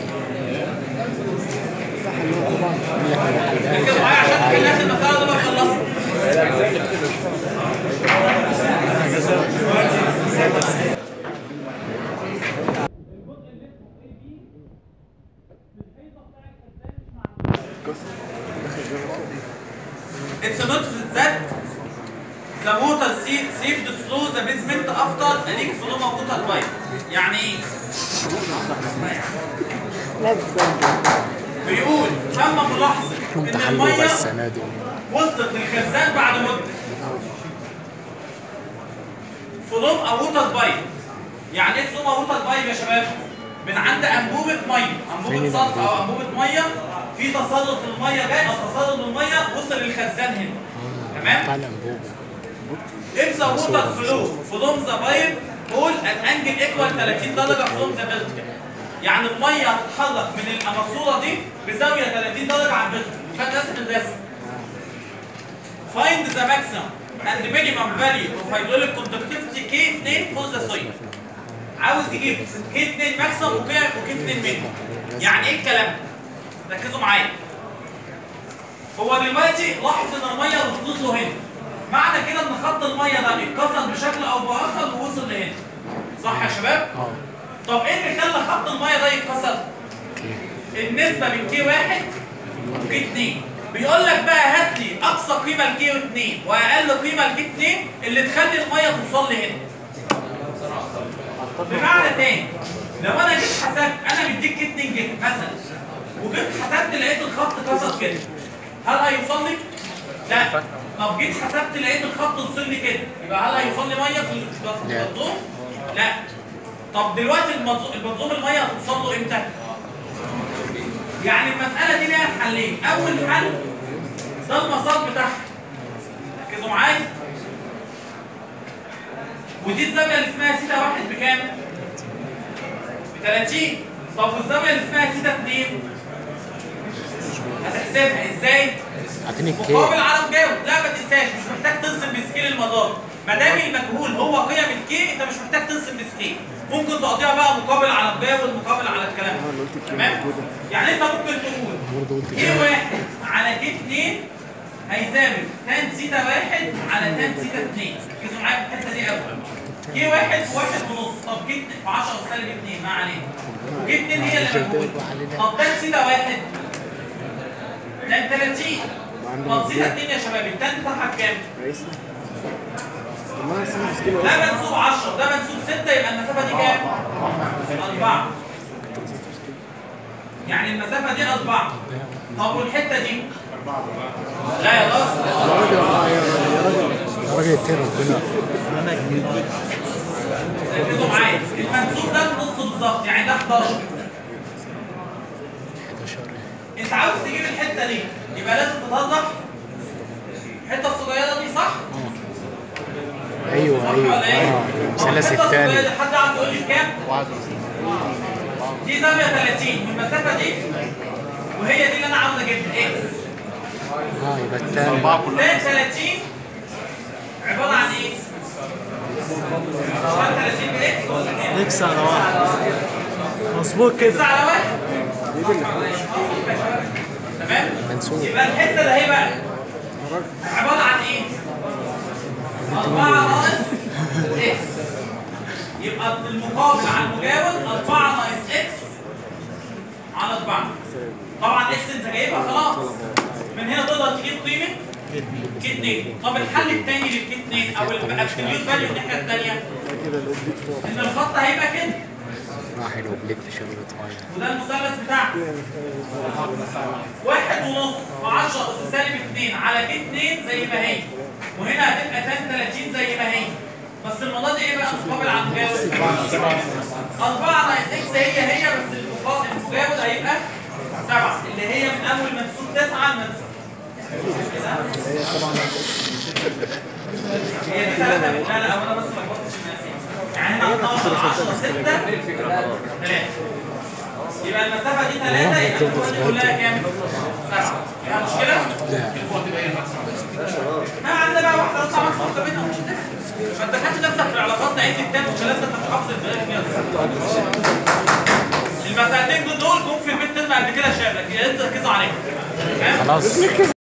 ركزوا معايا عشان تحل المساله دي بقى خلصت It's not that the water see- saved through the basement after a leak from a water pipe. يعني ايه؟ بيقول تم ملاحظة كنت ان حلوة المية السنة دي وصلت للخزان بعد مدة. فلوم او ووتر بايب. يعني ايه فلوم او ووتر بايب يا شباب؟ من عند انبوبة مية، انبوبة فين صرف الأنبوبة؟ او انبوبة مية في تصرف المية جاي او تصرف المية وصل للخزان هنا. تمام؟ بتاع الأنبوبة If the water flow from the pipe hold an angle equal 30 درجة from the vertical. يعني المية هتتحرك من الماسورة دي بزاوية 30 درجة عن الفيرتيكال خد رسم الرسم find the maximum and the minimum value of hydraulic conductivity K2 for the soil عاوز تجيب K2 ماكسيمم وكي وكي2 مينيمم يعني ايه الكلام ده؟ ركزوا معايا هو دلوقتي لاحظ ان الميه وصلت له هنا معنى كده ان خط الميه ده اتكسر بشكل او باخر ووصل لهنا صح يا شباب؟ اه طب ايه اللي خلى خط الميه ده يتكسر؟ النسبه بين كي واحد وكي 2 بيقول لك بقى هات لي اقصى قيمه لكي 2 واقل قيمه لكي 2 اللي تخلي الميه توصل لي هنا. بمعنى تاني لو انا جيت حسبت انا مديك كي 2 جنيه مثلا وجيت حسبت لقيت الخط كسر كده هل هيوصل لي؟ لا طب جيت حسبت لقيت الخط وصل لي كده يبقى هل هيوصل لي ميه في لا. المنظوم؟ لا طب دلوقتي المنظوم المنظوم الميه هتوصل له امتى؟ يعني المسألة دي ليها حلين، أول حل ده المسار بتاعها. ركزوا معايا. ودي الزاوية اللي اسمها سيتا واحد بكام؟ ب 30 طب والزاوية اللي اسمها سيتا 2 هتحسبها ازاي؟ اعطيني مقابل الكي على مجاوب لا ما تنساش مش محتاج ترسم بسكيل المدار ما دام المجهول هو قيم الكي انت مش محتاج ترسم بسكيل ممكن تقضيها بقى مقابل على مجاوب مقابل على الكلام ده. تمام يعني انت ممكن تقول برضه قلت كي كده واحد على كي 2 هيساوي تان سيتا واحد على تان سيتا 2 ركزوا معايا في الحته دي قوي كي واحد واحد ونص طب كي 2 في 10 سالب 2 ما علينا وكي 2 هي اللي مجهول طب تان سيتا واحد تان 30 طب سيتا 2 يا شباب التان بتاعها بكام؟ ده منسوب 10 ده منسوب 6 يبقى المسافه دي كام؟ 4 يعني المسافه دي 4 طب والحته دي؟ لا يا راجل يا راجل والله يا راجل يا راجل اتقي ربنا ركزوا معايا المنسوب ده النص بالظبط يعني ده 11 11 انت عاوز تجيب الحته دي يبقى لازم تتوضح الحته الصغيره دي صح؟ ايوه صح ايوه ولا ايه؟ اه المثلث الحتة الصغيرة الثاني دي حد عاوز يقول لي بكام؟ دي زاويه 30 والمسافه دي وهي دي اللي انا عاوز اجيبها اكس اه يبقى الثاني ده 30 عباره عن ايه؟ عباره عن 30 باكس ولا كام؟ اكس على واحد مظبوط اكس كده على واحد تمام؟ منسوب يبقى الحته ده اهي بقى عباره عن ايه؟ 4 ناقص اكس يبقى المقابل على المجاور 4 ناقص اكس على 4 طبعا اكس انت جايبها خلاص من هنا تقدر تجيب قيمه كي 2 طب الحل الثاني للكي 2 او الابسوليوت فاليو الناحيه الثانيه ان الخط هيبقى كده راح الاوبليك في شغلة ميه وده المثلث بتاعك واحد ونص في 10 اس سالب 2 على كي 2 زي ما هي وهنا هتبقى تان 30 زي ما هي بس الموضوع ده ايه بقى مقابل على المجاور 4 ناقص اكس هي هي بس المقابل المجاور هيبقى 7 اللي هي من اول منسوب 9 لمنسوب هي دي 3 لا لا انا بس ما لخبطتش المقاسين يعني هنا 12 10 6 3 يبقى المسافة دي 3 يبقى المسافة دي كلها كام؟ 7 فيها مشكلة؟ لا ما عندنا بقى واحدة تطلع مخطوطة بينها ومش هتفرق فانت خدت نفسك في العلاقات نعيد التاني والكلام ده انت مش حافظ البيان كده المسألتين دول جم في البيت ترمى قبل كده شاب لكن يا ريت تركزوا عليهم تمام؟ خلاص